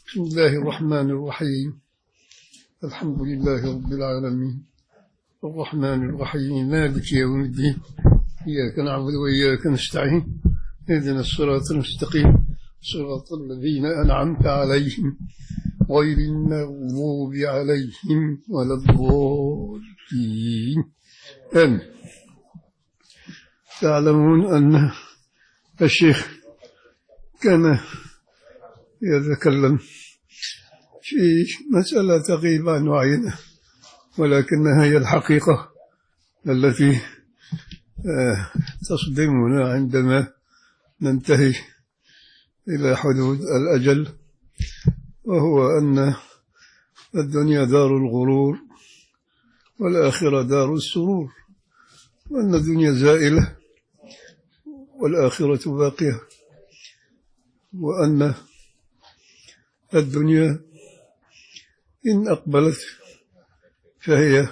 بسم الله الرحمن الرحيم الحمد لله رب العالمين الرحمن الرحيم مالك يوم الدين إياك نعبد وإياك نستعين اهدنا الصراط المستقيم صراط الذين أنعمت عليهم غير المغضوب عليهم ولا الضالين آمين تعلمون أن الشيخ كان يتكلم في مسألة تغيب عن وعينا ولكنها هي الحقيقة التي تصدمنا عندما ننتهي إلى حدود الأجل وهو أن الدنيا دار الغرور والآخرة دار السرور وأن الدنيا زائلة والآخرة باقية وأن الدنيا إن أقبلت فهي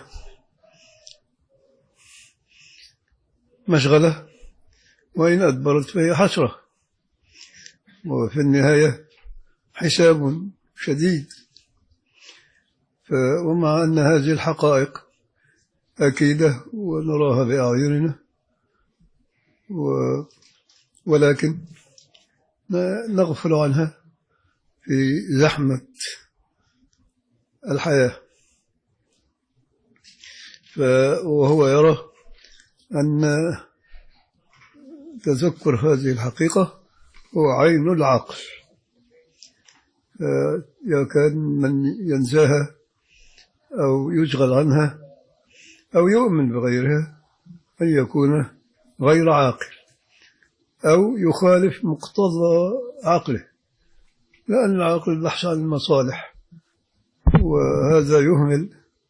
مشغلة وإن أدبرت فهي حسرة وفي النهاية حساب شديد ومع أن هذه الحقائق أكيدة ونراها بأعيننا ولكن نغفل عنها في زحمة الحياة وهو يرى أن تذكر هذه الحقيقة هو عين العقل كان من ينساها أو يشغل عنها أو يؤمن بغيرها أن يكون غير عاقل أو يخالف مقتضى عقله لأن العقل بحث عن المصالح وهذا يهمل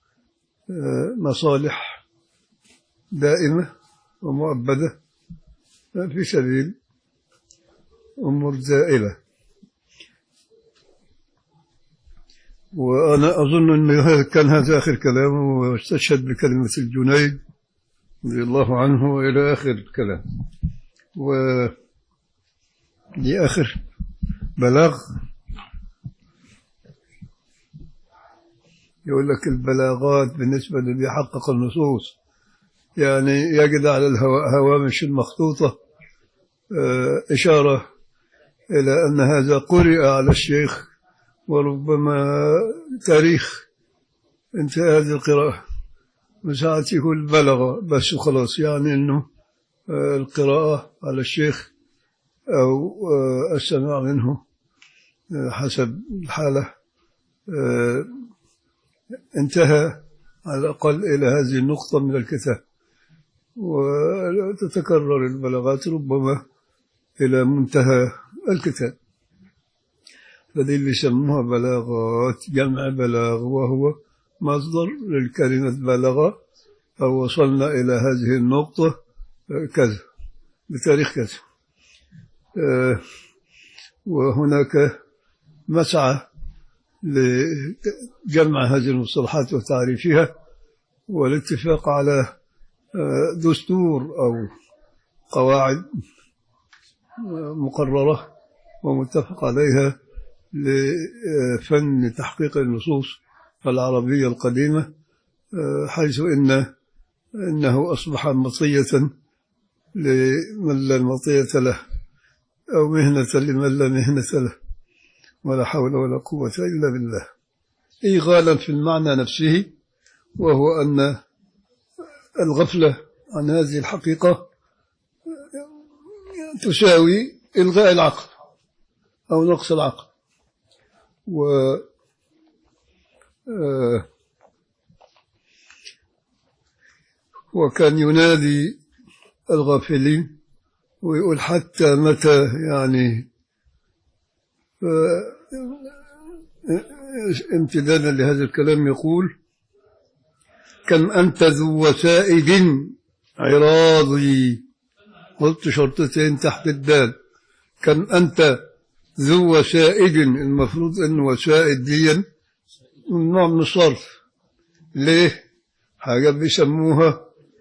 مصالح دائمة ومؤبدة في سبيل أمور زائلة وأنا أظن أن كان هذا آخر كلامه واستشهد بكلمة الجنيد رضي الله عنه إلى آخر الكلام و دي آخر بلاغ يقول لك البلاغات بالنسبة للي يحقق النصوص يعني يجد على الهوامش المخطوطة إشارة إلى أن هذا قرئ على الشيخ وربما تاريخ انتهاء هذه القراءة مساعة يقول بلغ بس خلاص يعني أنه القراءة على الشيخ أو السماع منه حسب الحالة انتهى على الأقل إلى هذه النقطة من الكتاب وتتكرر البلاغات ربما إلى منتهى الكتاب فدي اللي يسموها بلاغات جمع بلاغ وهو مصدر للكلمة بلغ أو وصلنا إلى هذه النقطة كذا بتاريخ كذا وهناك مسعى لجمع هذه المصطلحات وتعريفها والاتفاق على دستور أو قواعد مقررة ومتفق عليها لفن تحقيق النصوص العربية القديمة حيث إن إنه أصبح مطية لمن لا مطية له أو مهنة لمن لا مهنة له ولا حول ولا قوة إلا بالله إيغالا في المعنى نفسه وهو أن الغفلة عن هذه الحقيقة تساوي إلغاء العقل أو نقص العقل و وكان ينادي الغافلين ويقول حتى متى يعني امتدادا لهذا الكلام يقول كم أنت ذو وسائد عراضي قلت شرطتين تحت الدال كم أنت ذو وسائد المفروض أن وسائد دي نوع من الصرف ليه حاجة بيسموها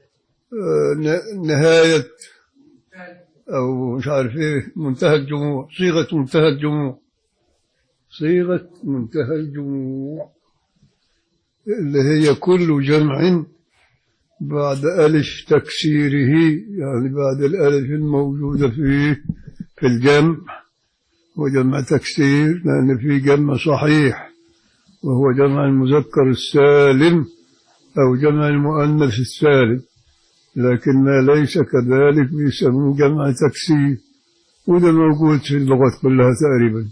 نهاية أو مش عارف إيه منتهى الجموع صيغة منتهى الجموع صيغة منتهى الجموع اللي هي كل جمع بعد ألف تكسيره يعني بعد الألف الموجودة فيه في الجمع وجمع تكسير لأن في جمع صحيح وهو جمع المذكر السالم أو جمع المؤنث السالم لكن ما ليس كذلك بيسموه جمع تكسير وده موجود في اللغات كلها تقريبا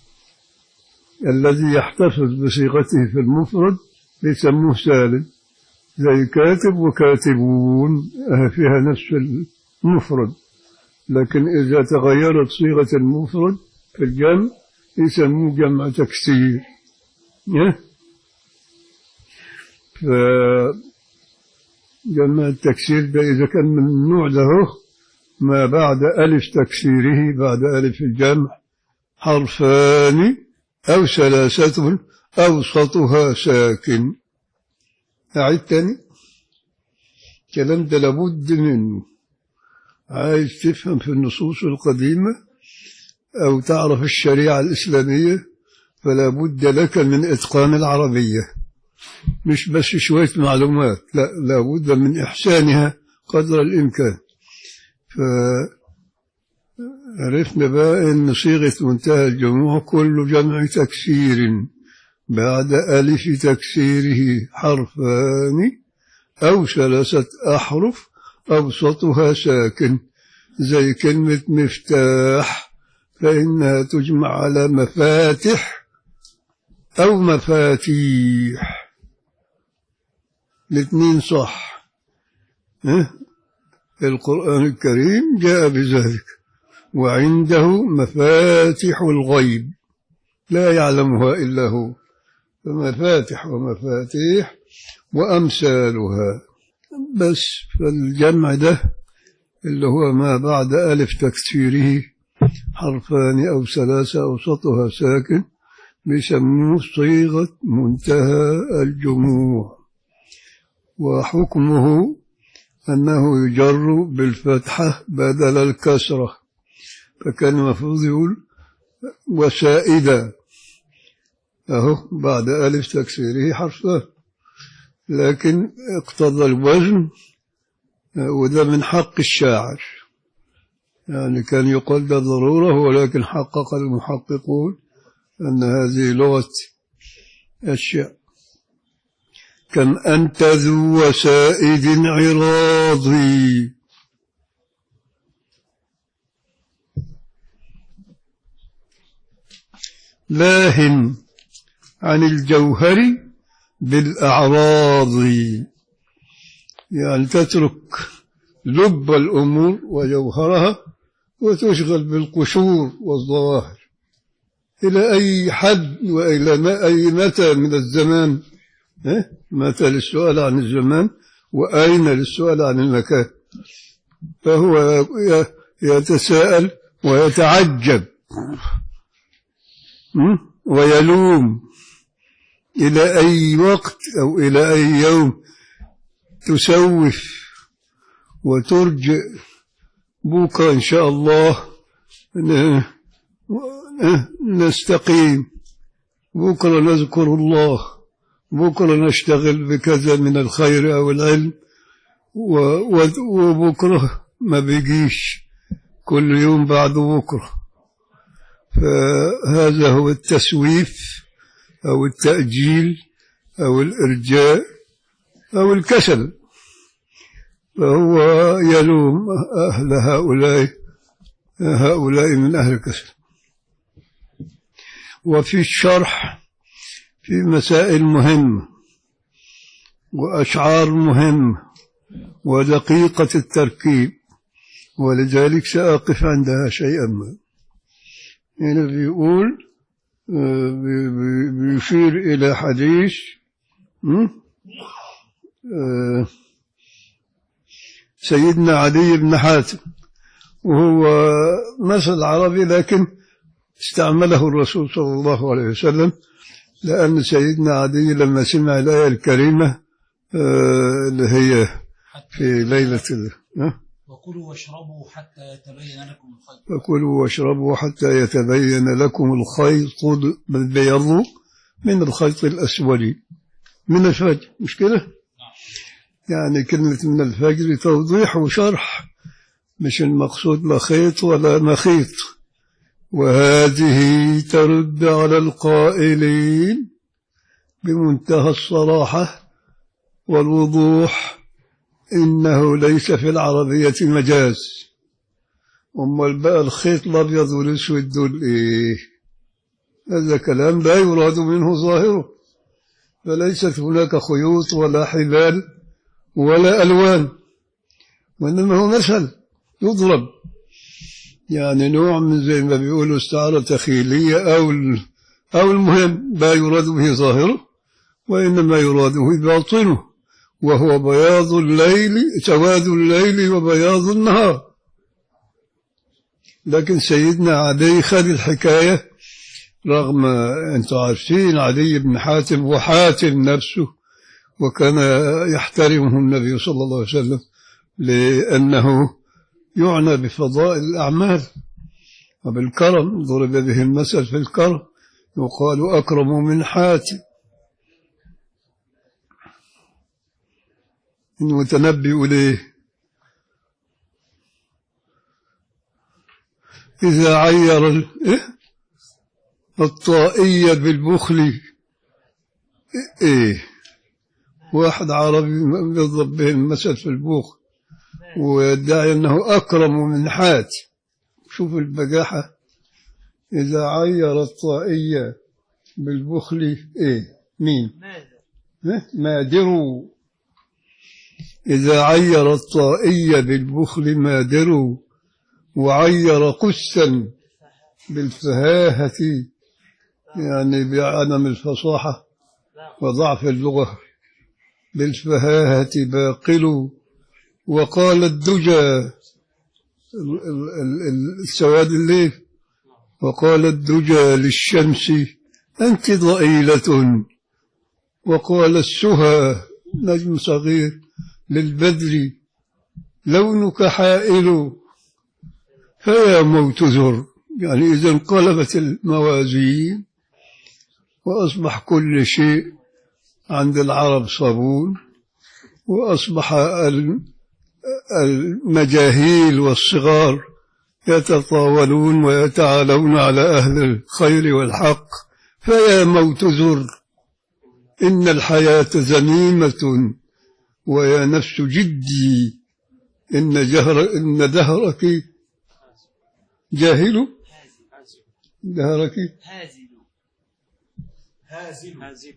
الذي يحتفظ بصيغته في المفرد بيسموه سالم زي كاتب وكاتبون فيها نفس المفرد لكن إذا تغيرت صيغة المفرد في الجمع يسموه جمع تكسير فجمع التكسير ده إذا كان من النوع ده ما بعد ألف تكسيره بعد ألف الجمع حرفان أو ثلاثة أوسطها ساكن أعيد تاني الكلام ده لابد منه عايز تفهم في النصوص القديمة أو تعرف الشريعة الإسلامية فلا بد لك من إتقان العربية مش بس شوية معلومات لا لابد من إحسانها قدر الإمكان فعرفنا بقى أن صيغة منتهى الجموع كل جمع تكسير بعد ألف تكسيره حرفان أو ثلاثة أحرف أوسطها ساكن زي كلمة مفتاح فإنها تجمع على مفاتح أو مفاتيح الاثنين صح ها؟ القرآن الكريم جاء بذلك وعنده مفاتح الغيب لا يعلمها إلا هو فمفاتح ومفاتيح وأمثالها بس فالجمع ده اللي هو ما بعد ألف تكسيره حرفان أو ثلاثة أوسطها ساكن بيسموه صيغة منتهى الجموع وحكمه أنه يجر بالفتحة بدل الكسرة فكان المفروض يقول وسائدا أهو بعد ألف تكسيره حرفان لكن اقتضى الوزن وده من حق الشاعر يعني كان يقال ده ضرورة ولكن حقق المحققون أن هذه لغة الشعر كم أنت ذو وسائد عراضي لاه عن الجوهر بالأعراض يعني تترك لب الأمور وجوهرها وتشغل بالقشور والظواهر إلى أي حد وإلى ما أي متى من الزمان إيه؟ متى للسؤال عن الزمان وأين للسؤال عن المكان فهو يتساءل ويتعجب ويلوم إلى أي وقت أو إلى أي يوم تسوف وترجع بكرة إن شاء الله نستقيم بكرة نذكر الله بكرة نشتغل بكذا من الخير أو العلم وبكرة ما بيجيش كل يوم بعد بكرة فهذا هو التسويف أو التأجيل أو الإرجاء أو الكسل فهو يلوم أهل هؤلاء هؤلاء من أهل الكسل وفي الشرح في مسائل مهمة وأشعار مهمة ودقيقة التركيب ولذلك سأقف عندها شيئا ما هنا بيقول بيشير إلى حديث سيدنا علي بن حاتم وهو مثل عربي لكن استعمله الرسول صلى الله عليه وسلم لأن سيدنا علي لما سمع الآية الكريمة اللي هي في ليلة وكلوا واشربوا حتى يتبين لكم الخيط فكلوا واشربوا حتى يتبين لكم الخيط البيض من الخيط الأسود من الفجر مش كده؟ يعني كلمة من الفجر توضيح وشرح مش المقصود لا خيط ولا مخيط وهذه ترد على القائلين بمنتهى الصراحة والوضوح إنه ليس في العربية مجاز أمال بقى الخيط الأبيض والأسود دول إيه هذا كلام لا يراد منه ظاهره فليست هناك خيوط ولا حبال ولا ألوان وإنما هو مثل يضرب يعني نوع من زي ما بيقولوا استعارة تخيلية أو ال- أو المهم لا يراد به ظاهره وإنما يراد به باطنه وهو بياض الليل سواد الليل وبياض النهار لكن سيدنا علي خد الحكاية رغم أنتم عارفين علي بن حاتم وحاتم نفسه وكان يحترمه النبي صلى الله عليه وسلم لأنه يعنى بفضائل الأعمال وبالكرم ضرب به المثل في الكرم يقال أكرم من حاتم المتنبي إليه إذا عير ال- إيه؟ الطائية بالبخل إيه واحد عربي يضرب به المثل في البخل ويدعي أنه أكرم من حات شوف البجاحة إذا عير الطائية بالبخل إيه مين ماذا إيه؟ مادروا إذا عير الطائي بالبخل مادروا وعير قسا بالفهاهة يعني بعدم الفصاحة وضعف اللغة بالفهاهة باقل وقال الدجى ال- ال- ال- ال- السواد الليل وقال الدجى للشمس أنت ضئيلة وقال السهى نجم صغير للبدر لونك حائل فيا موت ذر يعني إذا انقلبت الموازين وأصبح كل شيء عند العرب صابون وأصبح ال- المجاهيل والصغار يتطاولون ويتعالون على أهل الخير والحق فيا موت ذر إن الحياة ذميمة ويا نفس جدي إن جهر إن دهرك جاهل دهرك هازل هازل هازل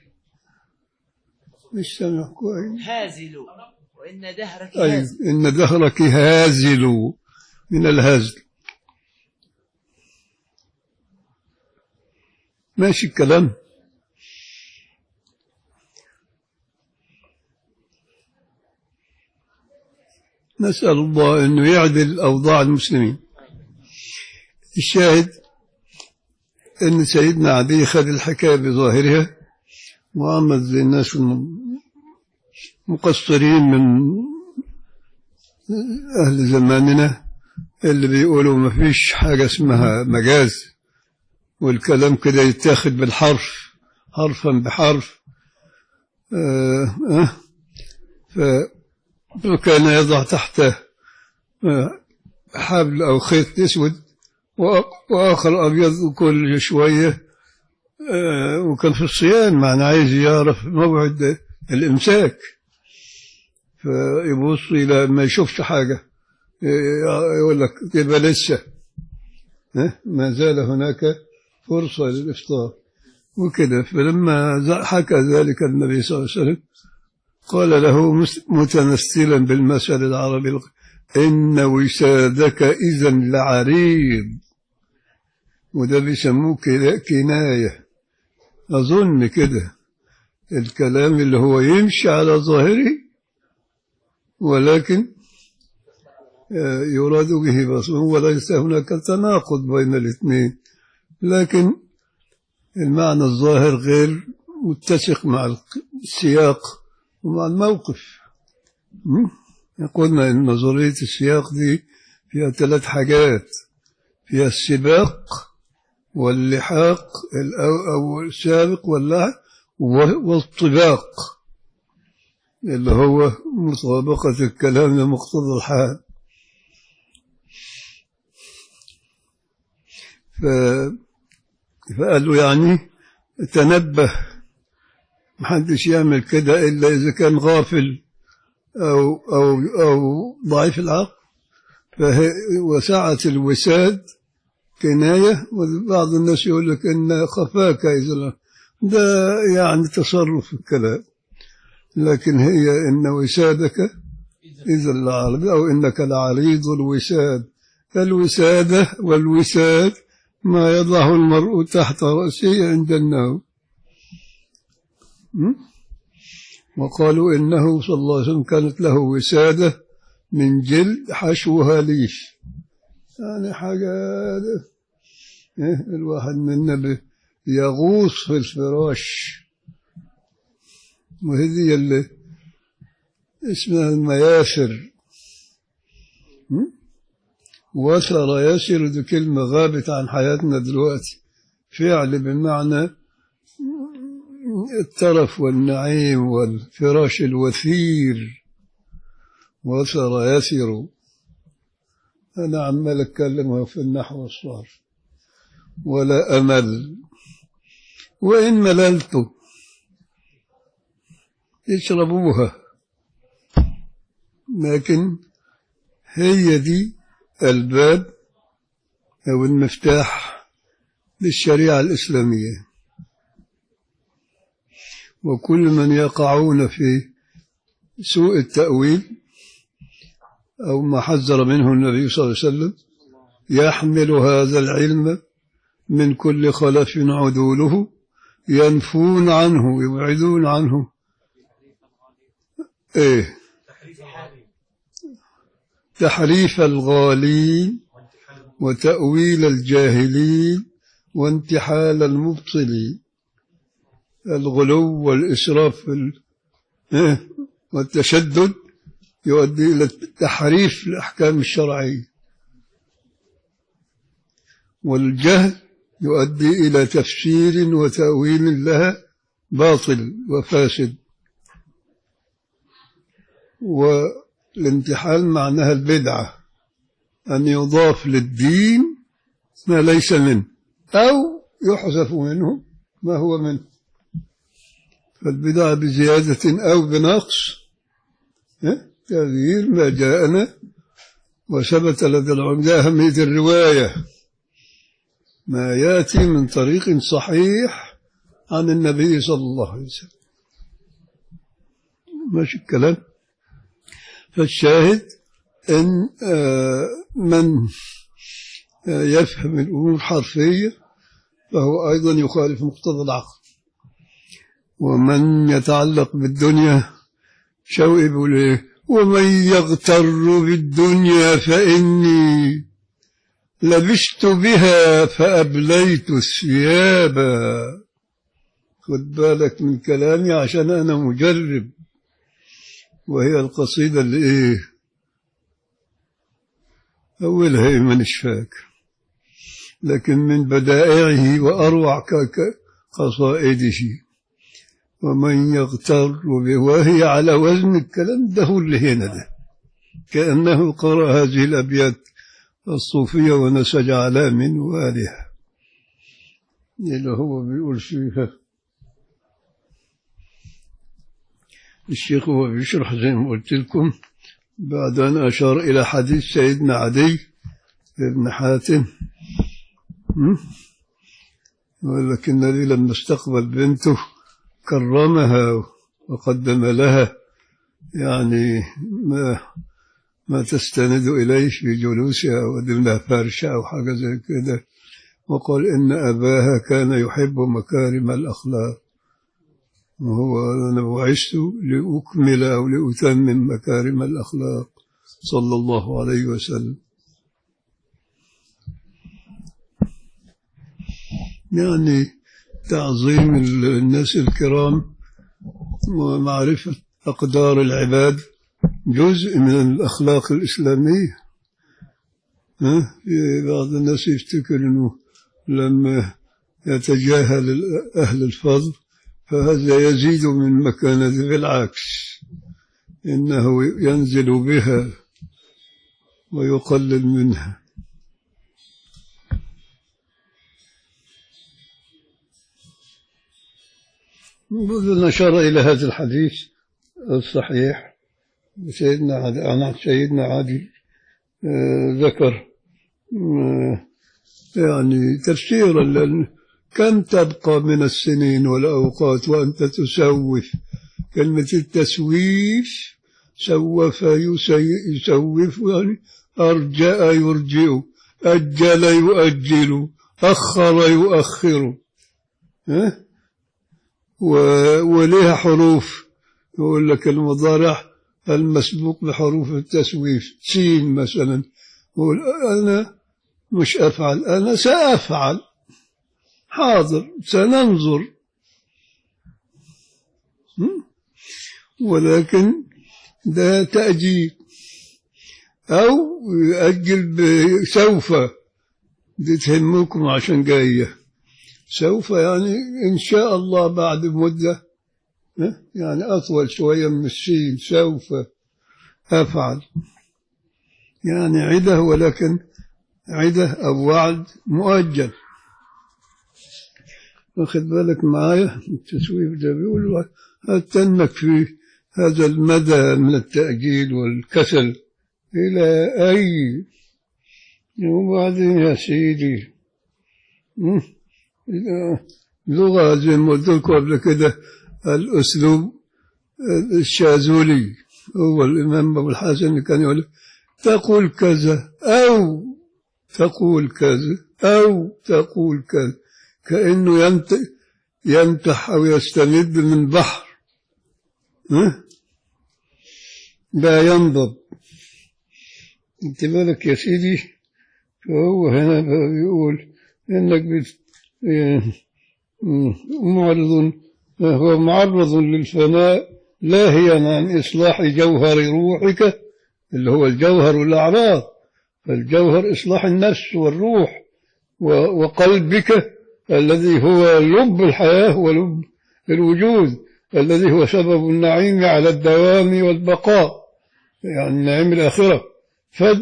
مش سامع كويس هازل وإن دهرك أي هازل إن دهرك هازل من الهزل ماشي الكلام نسأل الله أنه يعدل أوضاع المسلمين الشاهد أن سيدنا علي خذ الحكاية بظاهرها وعمل زي الناس الم- مقصرين من أهل زماننا اللي بيقولوا ما فيش حاجة اسمها مجاز والكلام كده يتاخد بالحرف حرفا بحرف آه آه ف- فكان يضع تحته آه، حبل أو خيط أسود وآ- وآخر أبيض كل شوية آه، وكان في الصيام معنى عايز يعرف موعد الإمساك فيبص إلى ما يشوفش حاجة آه، يقول لك يبقى لسه ها؟ ما زال هناك فرصة للإفطار وكده فلما ز- حكى ذلك النبي صلى الله عليه وسلم قال له مس- متمثلا بالمثل العربي الق- إن وسادك إذا لعريض وده بيسموه كلا- كناية أظن كده الكلام اللي هو يمشي على ظاهره ولكن آه، يراد به بصر وليس هناك تناقض بين الاثنين لكن المعنى الظاهر غير متسق مع السياق ومع الموقف م? قلنا إن نظرية السياق دي فيها ثلاث حاجات فيها السباق واللحاق الأو- أو السابق واللاحق و- والطباق اللي هو مطابقة الكلام لمقتضى الحال ف... فقال له يعني تنبه محدش يعمل كده إلا إذا كان غافل أو أو أو ضعيف العقل فهي وسعة الوساد كناية وبعض الناس يقول لك إن خفاك إذا لا- ده يعني تصرف في الكلام لكن هي إن وسادك إذا العربي أو إنك لعريض الوساد الوسادة والوساد ما يضعه المرء تحت رأسه عند النوم م? وقالوا إنه صلى الله عليه وسلم كانت له وسادة من جلد حشوها ليش يعني حاجة إيه الواحد منا ب- يغوص في الفراش وهذه اللي اسمها المياسر م? وثر يسر دي كلمة غابت عن حياتنا دلوقتي فعل بمعنى الترف والنعيم والفراش الوثير وثر يسر أنا عمال أتكلم في النحو والصرف ولا أمل وإن مللت يشربوها لكن هي دي الباب أو المفتاح للشريعة الإسلامية وكل من يقعون في سوء التأويل أو ما حذر منه النبي صلى الله عليه وسلم يحمل هذا العلم من كل خلف عدوله ينفون عنه يبعدون عنه ايه تحريف الغالين وتأويل الجاهلين وانتحال المبطلين الغلو والإسراف في ال... إيه؟ والتشدد يؤدي إلى تحريف الأحكام الشرعية والجهل يؤدي إلى تفسير وتأويل لها باطل وفاسد والانتحال معناها البدعة أن يضاف للدين ما ليس منه أو يحذف منه ما هو منه فالبدعة بزيادة أو بنقص ها؟ تغيير ما جاءنا وثبت لدى العلماء أهمية الرواية ما يأتي من طريق صحيح عن النبي صلى الله عليه وسلم ماشي الكلام فالشاهد أن آه، من آه، يفهم الأمور حرفية فهو أيضا يخالف مقتضى العقل ومن يتعلق بالدنيا شوقي بيقول إيه ومن يغتر بالدنيا فإني لبست بها فأبليت الثياب خد بالك من كلامي عشان أنا مجرب وهي القصيدة اللي إيه أولها إيه مانيش فاكر لكن من بدائعه وأروع ك- ك- قصائده ومن يغتر به وهي على وزن الكلام ده هو اللي هنا ده كأنه قرأ هذه الأبيات الصوفية ونسج على منوالها اللي هو بيقول فيها الشيخ هو بيشرح زي ما قلت لكم بعد أن أشار إلى حديث سيدنا عدي بن حاتم م? ولكن النبي لما استقبل بنته كرمها وقدم لها يعني ما ما تستند إليه في جلوسها وقدم فرشة أو حاجة زي كده وقال إن أباها كان يحب مكارم الأخلاق وهو أنا بعثت لأكمل أو لأتمم مكارم الأخلاق صلى الله عليه وسلم يعني تعظيم الناس الكرام ومعرفة أقدار العباد جزء من الأخلاق الإسلامية ها؟ في بعض الناس يفتكر أنه لما يتجاهل أهل الفضل فهذا يزيد من مكانته بالعكس إنه ينزل بها ويقلل منها نشر إلى هذا الحديث الصحيح سيدنا عدي أنا سيدنا عدي آه، ذكر آه، يعني تفسيرا لأن كم تبقى من السنين والأوقات وأنت تسوف كلمة التسويف سوف يسي- يسوف يعني أرجأ يرجئ أجل يؤجل أخر يؤخر ها؟ و- ولها حروف يقول لك المضارع المسبوق بحروف التسويف سين مثلا يقول أنا مش أفعل أنا سأفعل حاضر سننظر هم؟ ولكن ده تأجيل أو يؤجل ب- سوف دي تهمكم عشان جاية سوف يعني إن شاء الله بعد مدة ها؟ يعني أطول شوية من السين سوف أفعل يعني عدة ولكن عدة أو وعد مؤجل واخد بالك معايا التسويف ده بيقول حتى انك في هذا المدى من التأجيل والكسل إلى أي وبعدين يا سيدي مم. لغة زي ما قلت لكم قبل كده الأسلوب الشاذولي هو الإمام أبو الحسن اللي كان يقول تقول كذا أو تقول كذا أو تقول كذا كأنه ينت- ينتح أو يستمد من بحر ها؟ لا ينضب انت بالك يا سيدي فهو هنا بقى بيقول انك بت... إيه، معرض هو معرض للفناء لاهيا عن إصلاح جوهر روحك اللي هو الجوهر والأعراض فالجوهر إصلاح النفس والروح و- وقلبك الذي هو لب الحياة ولب الوجود الذي هو سبب النعيم على الدوام والبقاء يعني النعيم الآخرة ف-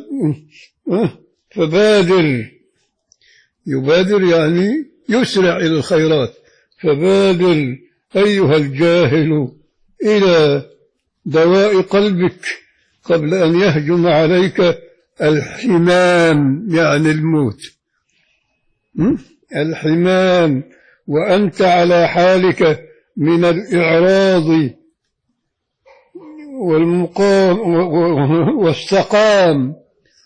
فبادر يبادر يعني يسرع إلى الخيرات فبادر أيها الجاهل إلى دواء قلبك قبل أن يهجم عليك الحمام يعني الموت م? الحمام وأنت على حالك من الإعراض والمقام و- و- والسقام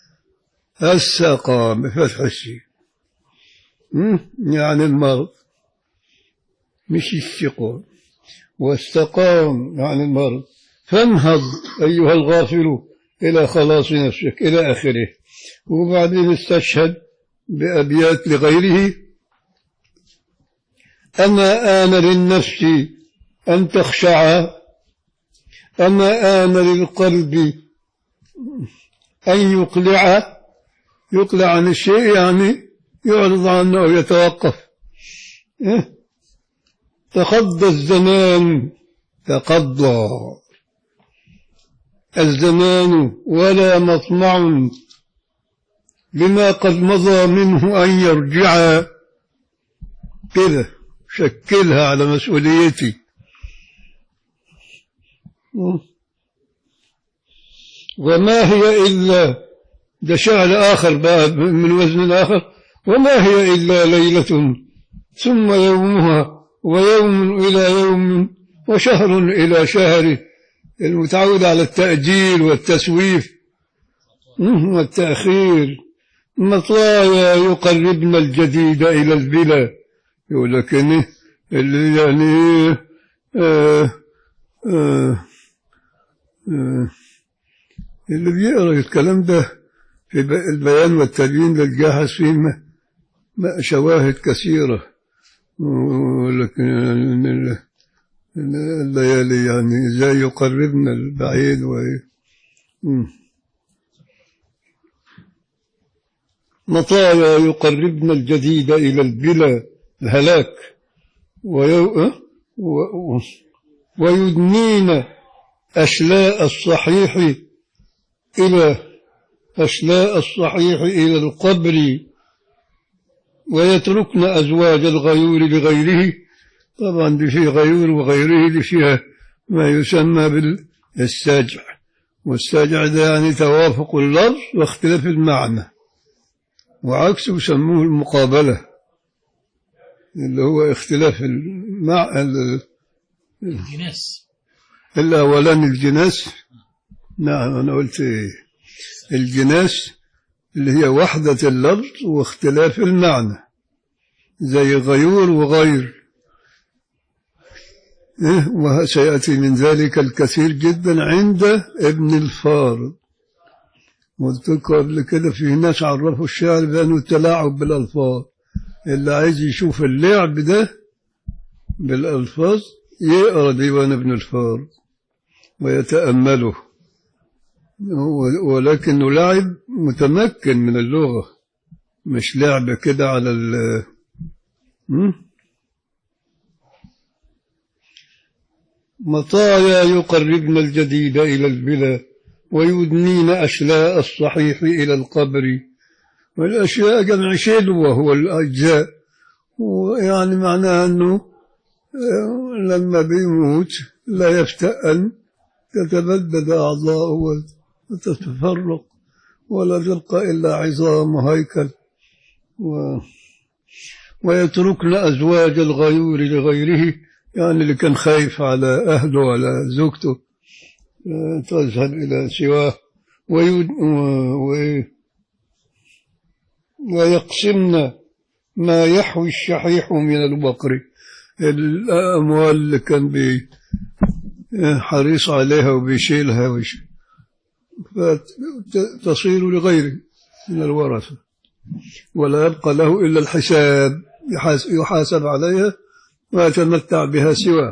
السقام بفتح السين م? يعني المرض مش السقام واستقام يعني المرض فانهض أيها الغافل إلى خلاص نفسك إلى آخره وبعدين استشهد بأبيات لغيره أما آن للنفس أن تخشع أما آن للقلب أن يقلع يقلع عن الشيء يعني يعرض عنه أو يتوقف إيه؟ تقضى الزمان تقضى الزمان ولا مطمع لما قد مضى منه أن يرجع كده شكلها على مسؤوليتي وما هي إلا ده شعر آخر بقى من وزن آخر وما هي إلا ليلة ثم يومها ويوم إلى يوم وشهر إلى شهر المتعود على التأجيل والتسويف مم، والتأخير مطايا يقربن الجديد إلى البلا يقول لك إنه اللي يعني آه آه آه اللي بيقرأ الكلام ده في ب- البيان والتبيين للجاحظ فيه م- م- شواهد كثيرة ولكن الليالي يعني ازاي يقربنا البعيد و مم. مطايا يقربن الجديد إلى البلا الهلاك ويو... أه؟ و... و- ويدنين أشلاء الصحيح إلى أشلاء الصحيح إلى القبر ويتركن أزواج الغيور بغيره طبعا دي في غيور وغيره دي فيها ما يسمى بالساجع والساجع ده يعني توافق اللفظ واختلاف المعنى وعكسه يسموه المقابلة اللي هو اختلاف المع... ال- الجناس الأولاني الجناس نعم أنا قلت إيه الجناس اللي هي وحدة اللفظ واختلاف المعنى زي غيور وغير إيه؟ وسيأتي من ذلك الكثير جدا عند ابن الفارض قلت لكم قبل كده في ناس عرفوا الشعر بأنه التلاعب بالألفاظ اللي عايز يشوف اللعب ده بالألفاظ يقرأ ديوان ابن الفارض ويتأمله ولكنه لعب متمكن من اللغة مش لعب كده على ال م? مطايا يقربن الجديد إلى البلا ويدنين أشلاء الصحيح إلى القبر والأشياء جمع شيل وهو الأجزاء ويعني معناها أنه آه، لما بيموت لا يفتأن تتبدد أعضاؤه وتتفرق ولا تبقى إلا عظام وهيكل و... ويتركن أزواج الغيور لغيره يعني اللي كان خايف على أهله وعلى زوجته آه، تذهب إلى سواه ويد... و... و... ويقسمن ما يحوي الشحيح من البقر الأموال اللي كان بي حريص عليها وبيشيلها وش فتصير لغيره من الورثة ولا يبقى له إلا الحساب يحاس- يحاسب عليها ويتمتع بها سواه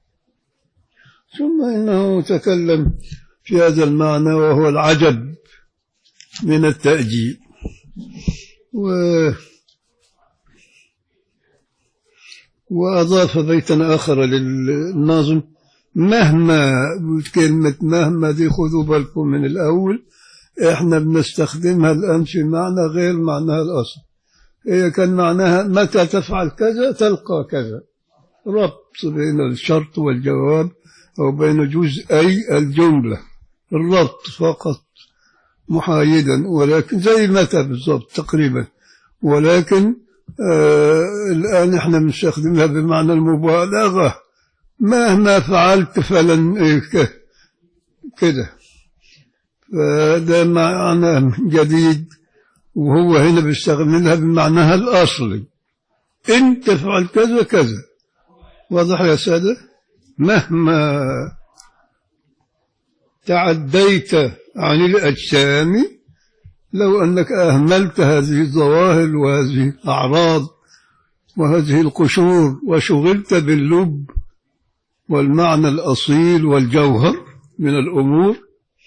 ثم إنه تكلم في هذا المعنى وهو العجب من التأجيل و وأضاف بيتا آخر للناظم مهما كلمة مهما دي خذوا بالكم من الأول إحنا بنستخدمها الآن في معنى غير معناها الأصل هي كان معناها متى تفعل كذا تلقى كذا ربط بين الشرط والجواب أو بين جزئي الجملة الربط فقط محايدا ولكن زي متى بالضبط تقريبا ولكن آه الآن احنا بنستخدمها بمعنى المبالغة مهما فعلت فلن إيه ك- كده فده معنى جديد وهو هنا بيستخدمها بمعناها الأصلي إن تفعل كذا كذا واضح يا سادة مهما تعديت عن الأجسام لو أنك أهملت هذه الظواهر وهذه الأعراض وهذه القشور وشغلت باللب والمعنى الأصيل والجوهر من الأمور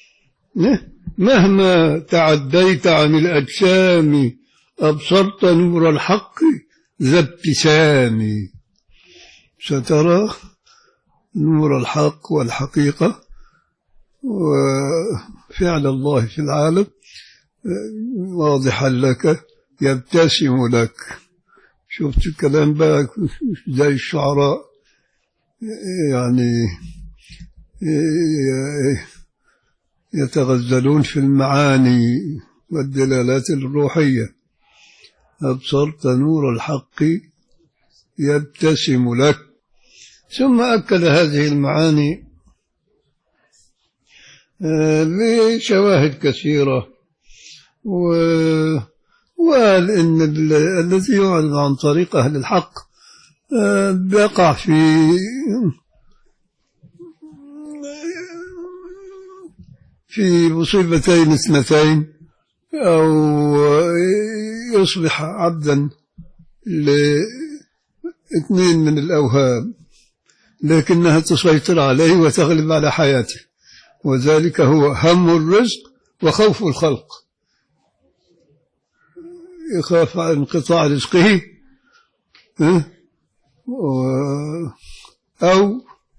مهما تعديت عن الأجسام أبصرت نور الحق ذا ابتسام سترى نور الحق والحقيقة وفعل الله في العالم واضحا لك يبتسم لك شفت الكلام بقى زي الشعراء يعني يتغزلون في المعاني والدلالات الروحية أبصرت نور الحق يبتسم لك ثم أكد هذه المعاني آه، بشواهد كثيرة و... وقال إن ال- الذي يعرض عن طريق أهل الحق آه، بيقع في في مصيبتين اثنتين أو يصبح عبدا لاثنين من الأوهام لكنها تسيطر عليه وتغلب على حياته وذلك هو هم الرزق وخوف الخلق يخاف عن انقطاع رزقه ها؟ و- أو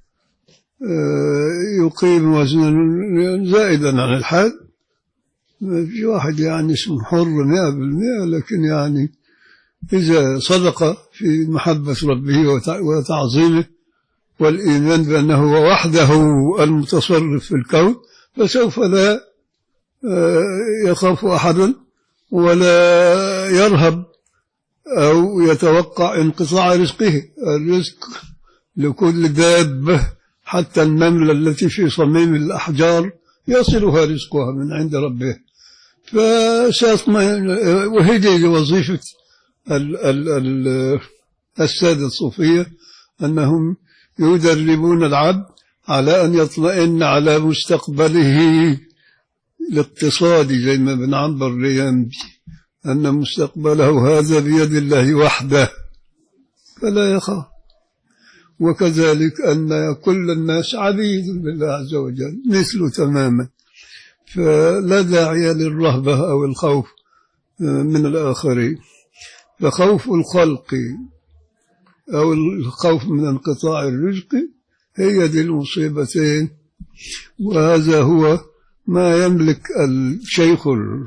آه، يقيم وزنا زائدا عن الحد في واحد يعني اسمه حر مئة بالمئة لكن يعني إذا صدق في محبة ربه وتع- وتعظيمه والإيمان بأنه هو وحده المتصرف في الكون فسوف لا آه، يخاف أحدا ولا يرهب أو يتوقع انقطاع رزقه الرزق لكل دابة حتى النملة التي في صميم الأحجار يصلها رزقها من عند ربه فسيطمئن وهي دي وظيفة ال ال ال السادة الصوفية أنهم يدربون العبد على أن يطمئن على مستقبله الاقتصادي زي ما بن عنبر ريان أن مستقبله هذا بيد الله وحده فلا يخاف وكذلك أن كل الناس عبيد لله عز وجل مثله تماما فلا داعي للرهبة أو الخوف من الآخرين فخوف الخلق أو الخوف من انقطاع الرزق هي دي المصيبتين وهذا هو ما يملك الشيخ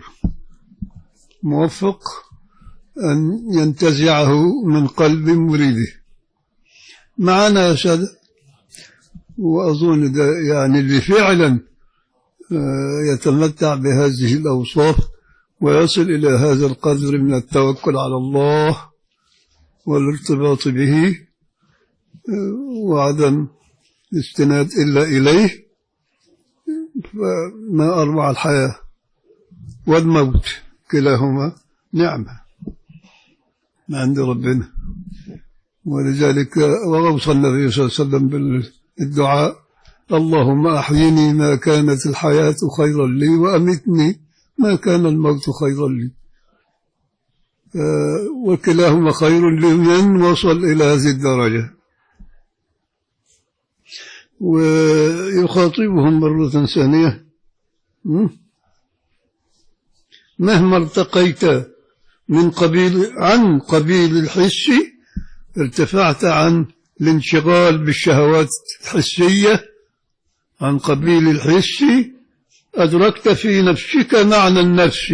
الموفق أن ينتزعه من قلب مريده معنا يا سادة وأظن ده يعني اللي فعلا آه، يتمتع بهذه الأوصاف ويصل إلى هذا القدر من التوكل على الله والارتباط به آه، وعدم الاستناد إلا إليه فما أروع الحياة والموت كلاهما نعمة من عند ربنا ولذلك وأوصى النبي صلى الله عليه وسلم بالدعاء اللهم أحيني ما كانت الحياة خيرا لي وأمتني ما كان الموت خيرا لي آه، وكلاهما خير لمن وصل إلى هذه الدرجة ويخاطبهم مرة ثانية م? مهما ارتقيت من قبيل عن قبيل الحس ارتفعت عن الانشغال بالشهوات الحسية عن قبيل الحس أدركت في نفسك معنى النفس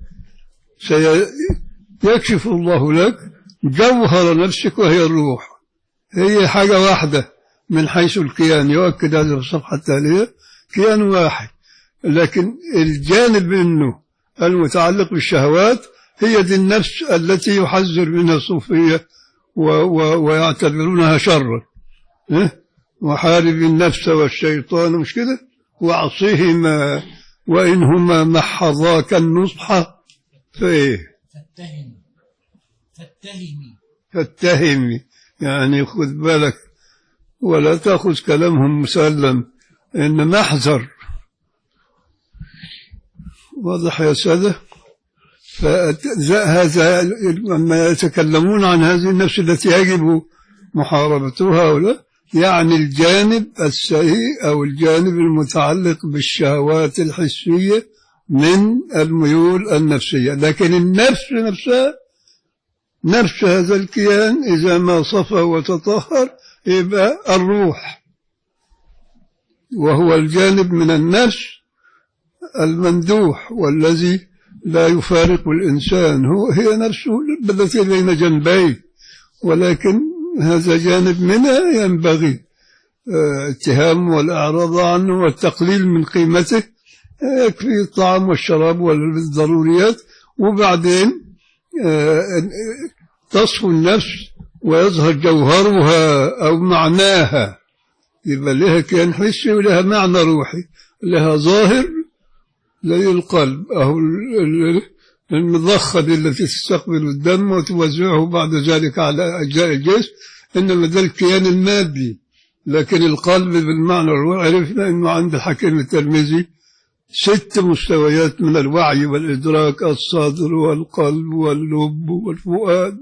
سيكشف الله لك جوهر نفسك وهي الروح هي حاجة واحدة من حيث الكيان يؤكد هذا في الصفحة التالية كيان واحد لكن الجانب منه المتعلق بالشهوات هي دي النفس التي يحذر منها الصوفية و و ويعتبرونها شرا إيه؟ وحارب النفس والشيطان مش كده وعصيهما وإنهما محضاك النصح فإيه فاتهم فاتهمي فاتهمي يعني خذ بالك ولا تأخذ كلامهم مسلم إنما احذر واضح يا سادة فهذا لما يتكلمون عن هذه النفس التي يجب محاربتها أو لا يعني الجانب السيء أو الجانب المتعلق بالشهوات الحسية من الميول النفسية لكن النفس نفسها نفس هذا الكيان إذا ما صفى وتطهر يبقى الروح وهو الجانب من النفس الممدوح والذي لا يفارق الإنسان هو هي نفسه التي بين جنبيه ولكن هذا جانب منها ينبغي آه، اتهام والإعراض عنه والتقليل من قيمته آه، يكفي الطعام والشراب والضروريات وبعدين آه، تصفو النفس ويظهر جوهرها أو معناها يبقى لها كيان حسي ولها معنى روحي لها ظاهر زي القلب أو ال- ال- المضخة دي التي تستقبل الدم وتوزعه بعد ذلك على أجزاء الجسم إنما ده الكيان المادي لكن القلب بالمعنى الروحي عرفنا إنه عند الحكيم الترمذي ست مستويات من الوعي والإدراك الصدر والقلب واللب والفؤاد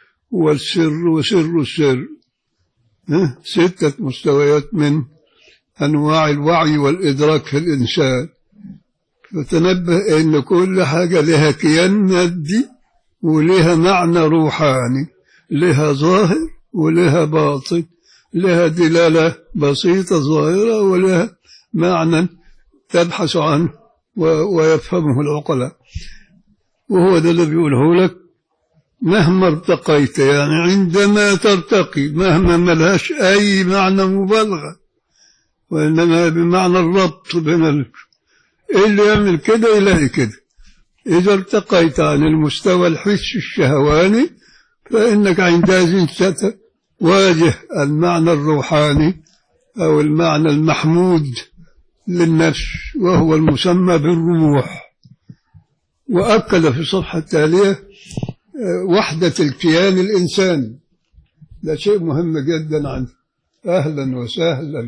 والسر وسر السر ها؟ ستة مستويات من أنواع الوعي والإدراك في الإنسان فتنبه أن كل حاجة لها كيان مادي ولها معنى روحاني لها ظاهر ولها باطن لها دلالة بسيطة ظاهرة ولها معنى تبحث عنه و- ويفهمه العقلاء وهو ده اللي بيقوله لك مهما ارتقيت يعني عندما ترتقي مهما ملهاش أي معنى مبالغة وإنما بمعنى الربط بين ال... اللي يعمل كده يلاقي كده إذا ارتقيت عن المستوى الحسي الشهواني فإنك عندئذ ستواجه المعنى الروحاني أو المعنى المحمود للنفس وهو المسمى بالروح وأكد في الصفحة التالية آه، وحدة الكيان الإنساني ده شيء مهم جدا عنه أهلا وسهلا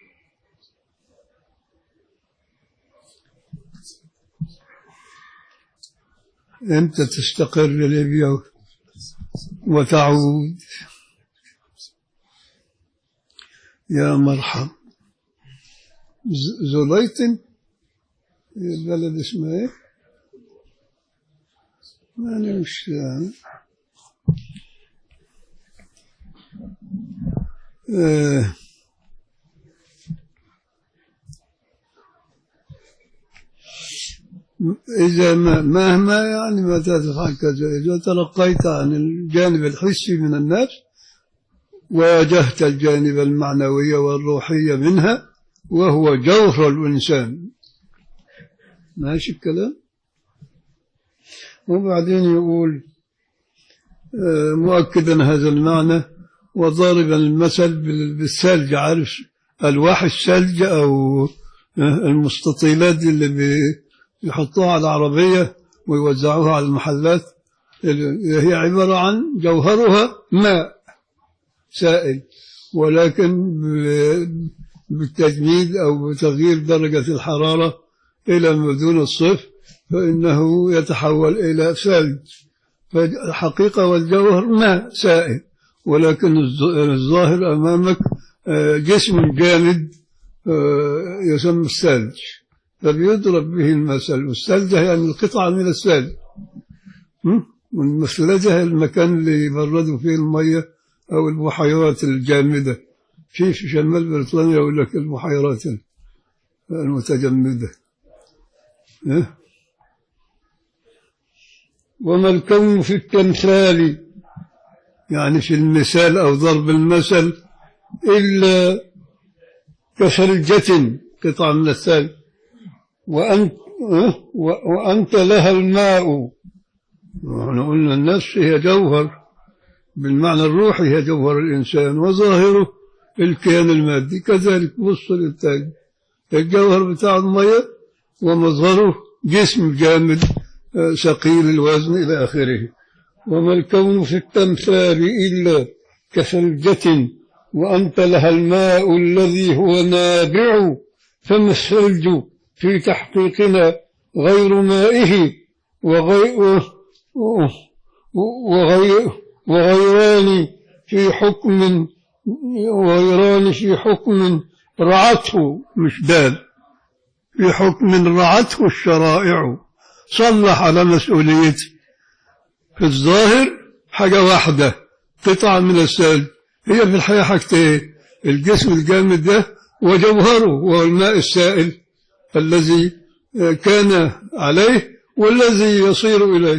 أنت تستقر ليبيا وتعود يا مرحب ز- زليطن البلد اسمها ايه؟ ما أنا مش فاهم. آه إذا ما مهما يعني ما تفعل كذا إذا تلقيت عن الجانب الحسي من النفس واجهت الجانب المعنوي والروحي منها وهو جوهر الإنسان ماشي الكلام وبعدين يقول آه، مؤكدا هذا المعنى وضاربا المثل بال- بالثلج عارف ألواح الثلج أو آه، المستطيلات اللي بي- يحطوها على العربية ويوزعوها على المحلات ال- هي عبارة عن جوهرها ماء سائل ولكن ب- بالتجميد أو بتغيير درجة الحرارة إلى ما دون الصفر فإنه يتحول إلى ثلج فالحقيقة والجوهر ماء سائل ولكن الظ- الظاهر أمامك آه، جسم جامد آه، يسمى الثلج فبيضرب به المثل والثلجة يعني القطعة من الثلج م? والمثلجة هي المكان اللي يبردوا فيه المية أو البحيرات الجامدة في في شمال بريطانيا يقول لك البحيرات المتجمدة ها؟ وما الكون في التمثال يعني في المثال أو ضرب المثل إلا كثلجة قطعة من الثلج وأنت, أه؟ و- وأنت لها الماء نحن قلنا النفس هي جوهر بالمعنى الروحي هي جوهر الإنسان وظاهره الكيان المادي كذلك بص للتاني الجوهر بتاع المية ومظهره جسم جامد آه، ثقيل الوزن إلى آخره وما الكون في التمثال إلا كثلجة وأنت لها الماء الذي هو نابع فما الثلج في تحقيقنا غير مائه وغير وغير وغيران في حكم وغيران في حكم رعته مش دال في حكم رعته الشرائع صلح على مسؤوليته في الظاهر حاجة واحدة قطعة من الثلج هي في الحقيقة حاجتين الجسم الجامد ده وجوهره وهو الماء السائل الذي كان عليه والذي يصير إليه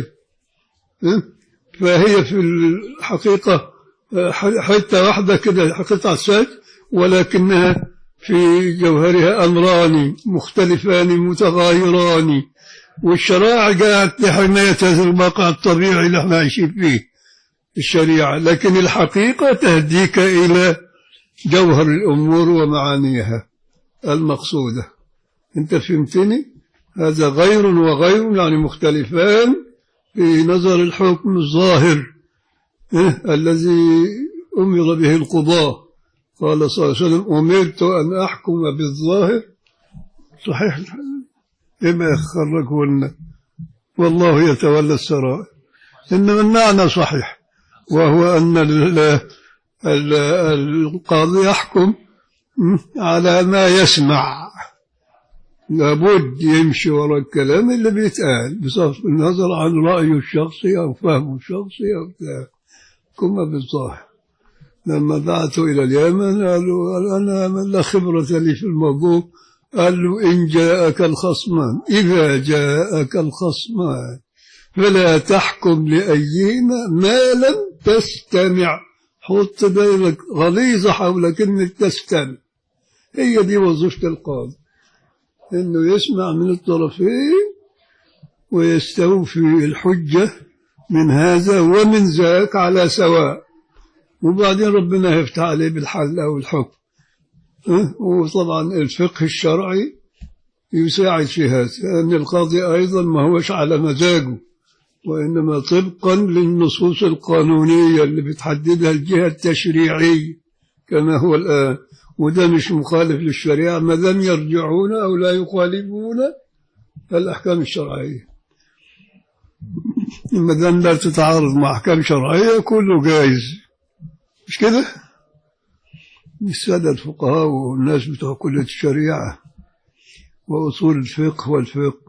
فهي في الحقيقة حتة واحدة كده قطعة ثلج ولكنها في جوهرها أمران مختلفان متغايران والشرائع جاءت لحماية هذا الواقع الطبيعي اللي احنا عايشين فيه الشريعة لكن الحقيقة تهديك إلى جوهر الأمور ومعانيها المقصودة أنت فهمتني هذا غير وغير يعني مختلفان في نظر الحكم الظاهر إيه؟ الذي أمر به القضاء قال صلى الله عليه وسلم أمرت أن أحكم بالظاهر صحيح إما يخرجه لنا والله يتولى السرائر إنما المعنى صحيح وهو أن ال- ال- القاضي يحكم م? على ما يسمع لابد يمشي وراء الكلام اللي بيتقال بصرف النظر عن رأيه الشخصي أو فهمه الشخصي أو بتاع كما بالظاهر لما بعثوا إلى اليمن قالوا قال أنا من لا خبرة لي في الموضوع قال له إن جاءك الخصمان إذا جاءك الخصمان فلا تحكم لأيهما ما لم تستمع حط دايرك غليظة حول كلمة تستمع هي دي وظيفة القاضي إنه يسمع من الطرفين ويستوفي الحجة من هذا ومن ذاك على سواء وبعدين ربنا يفتح عليه بالحل أو الحكم أه؟ وطبعا الفقه الشرعي يساعد في هذا لأن القاضي أيضا ما هوش على مزاجه وإنما طبقا للنصوص القانونية اللي بتحددها الجهة التشريعية كما هو الآن وده مش مخالف للشريعة ما دام يرجعون أو لا يخالفون الأحكام الشرعية ما دام لا تتعارض مع أحكام شرعية كله جائز مش كده؟ السادة الفقهاء والناس بتوع كلية الشريعة وأصول الفقه والفقه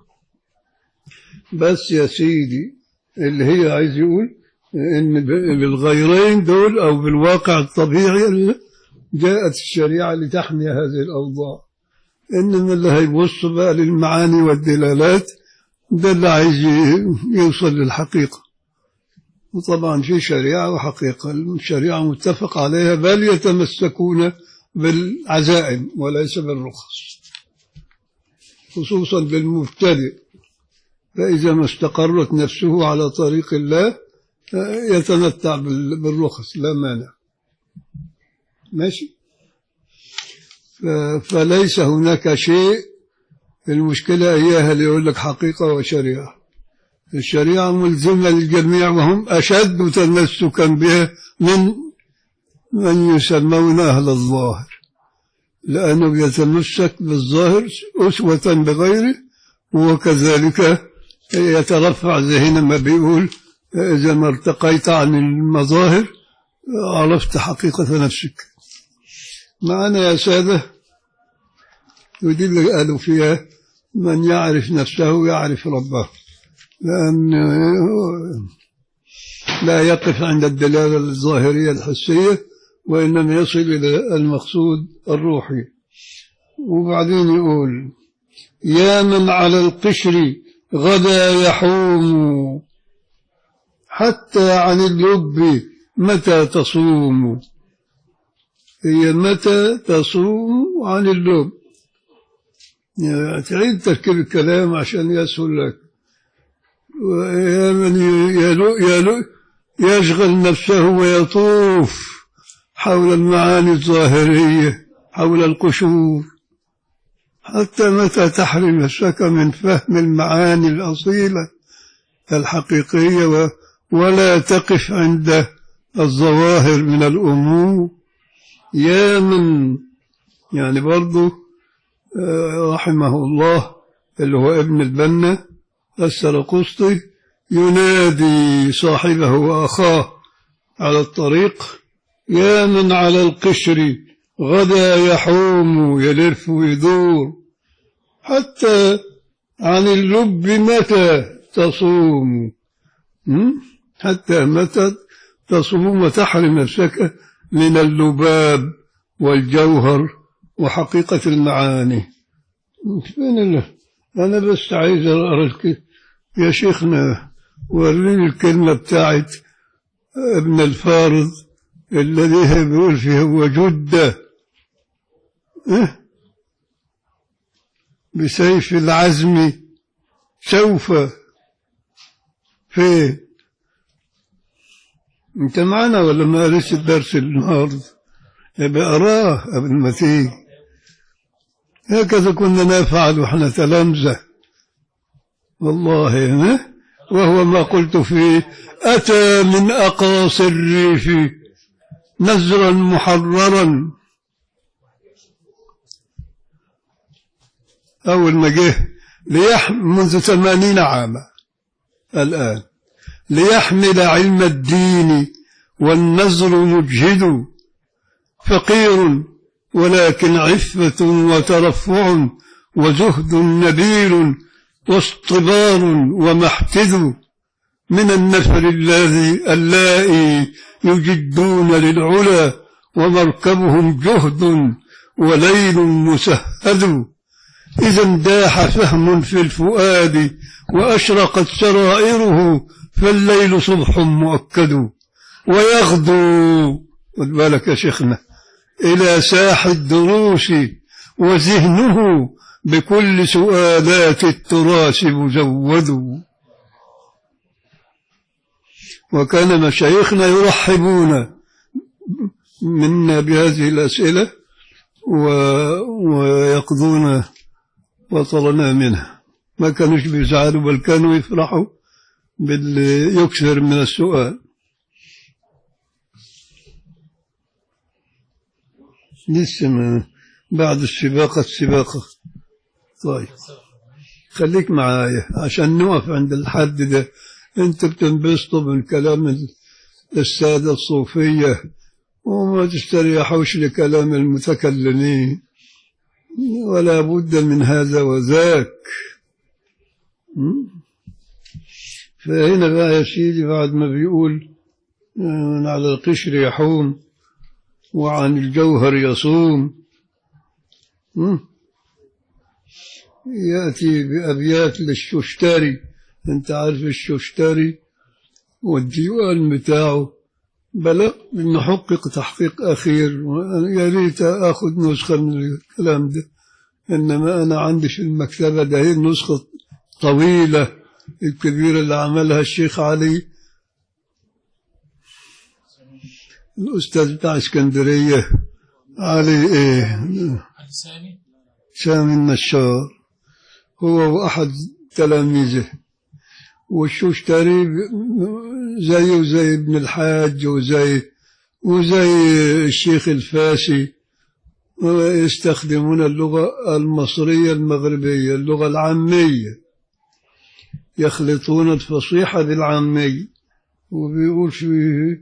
بس يا سيدي اللي هي عايز يقول إن بالغيرين دول أو بالواقع الطبيعي اللي جاءت الشريعة لتحمي هذه الأوضاع إنما اللي هيبص بقى للمعاني والدلالات ده اللي عايز يوصل للحقيقة وطبعا في شريعة وحقيقة الشريعة متفق عليها بل يتمسكون بالعزائم وليس بالرخص خصوصا بالمبتدئ فإذا ما استقرت نفسه على طريق الله يتمتع بالرخص لا مانع ماشي فليس هناك شيء المشكلة إياها اللي يقول لك حقيقة وشريعة الشريعة ملزمة للجميع وهم أشد تمسكا بها من من يسمون أهل الظاهر لأنه يتمسك بالظاهر أسوة بغيره وكذلك يترفع ذهنا ما بيقول إذا ما ارتقيت عن المظاهر عرفت حقيقة نفسك معنا يا سادة ودي اللي قالوا فيها من يعرف نفسه يعرف ربه لأن لا يقف عند الدلالة الظاهرية الحسية وإنما يصل إلى المقصود الروحي وبعدين يقول يا من على القشر غدا يحوم حتى عن اللب متى تصوم هي متى تصوم عن اللب يعني تعيد تركيب الكلام عشان يسهل لك ويا من يلو يلو يشغل نفسه ويطوف حول المعاني الظاهرية حول القشور حتى متى تحرم نفسك من فهم المعاني الأصيلة الحقيقية ولا تقف عند الظواهر من الأمور يا من يعني برضو رحمه الله اللي هو ابن البنا السرقسطي ينادي صاحبه وأخاه على الطريق يا من على القشر غدا يحوم يلف ويدور حتى عن اللب متى تصوم حتى متى تصوم وتحرم نفسك من اللباب والجوهر وحقيقة المعاني فين الله أنا بس عايز أقرأ يا شيخنا وريني الكلمة بتاعت ابن الفارض الذي بيقول فيه هو جدة إيه؟ بسيف العزم سوف فين انت معنا ولا ما قريتش الدرس النهارده يبقى اقراه قبل ما تيجي هكذا كنا نفعل واحنا تلامذة والله ها وهو ما قلت فيه أتى من أقاصي الريف نزرا محررا أول ما جه ليحمل منذ ثمانين عاما الآن ليحمل علم الدين والنزر مجهد فقير ولكن عفة وترفع وزهد نبيل واصطبار ومحتذ من النفر الذي اللائي يجدون للعلا ومركبهم جهد وليل مسهد إذا انداح فهم في الفؤاد وأشرقت سرائره فالليل صبح مؤكد ويغدو خد بالك يا شيخنا إلى ساح الدروس وذهنه بكل سؤالات التراث مزود وكان مشايخنا يرحبون منا بهذه الأسئلة و... ويقضون وطرنا منها ما كانوش بيزعلوا بل كانوا يفرحوا باللي يكثر من السؤال لسه ما بعد السباقة السباقة طيب خليك معايا عشان نقف عند الحد ده انت بتنبسطوا من كلام السادة الصوفية وما تستريحوش لكلام المتكلمين ولا بد من هذا وذاك م? فهنا بقى يا سيدي بعد ما بيقول من على القشر يحوم وعن الجوهر يصوم م? يأتي بأبيات للششتري انت عارف الششتري والديوان بتاعه بلغ نحقق تحقيق أخير يا ريت أخذ نسخة من الكلام ده إنما أنا عندي في المكتبة ده هي النسخة طويلة الكبيرة اللي عملها الشيخ علي الأستاذ بتاع اسكندرية علي إيه الثاني سامي النشار هو وأحد تلاميذه والشوشتري زيه زي ابن الحاج وزي وزي الشيخ الفاسي يستخدمون اللغة المصرية المغربية اللغة العامية يخلطون الفصيحة بالعامية وبيقول فيه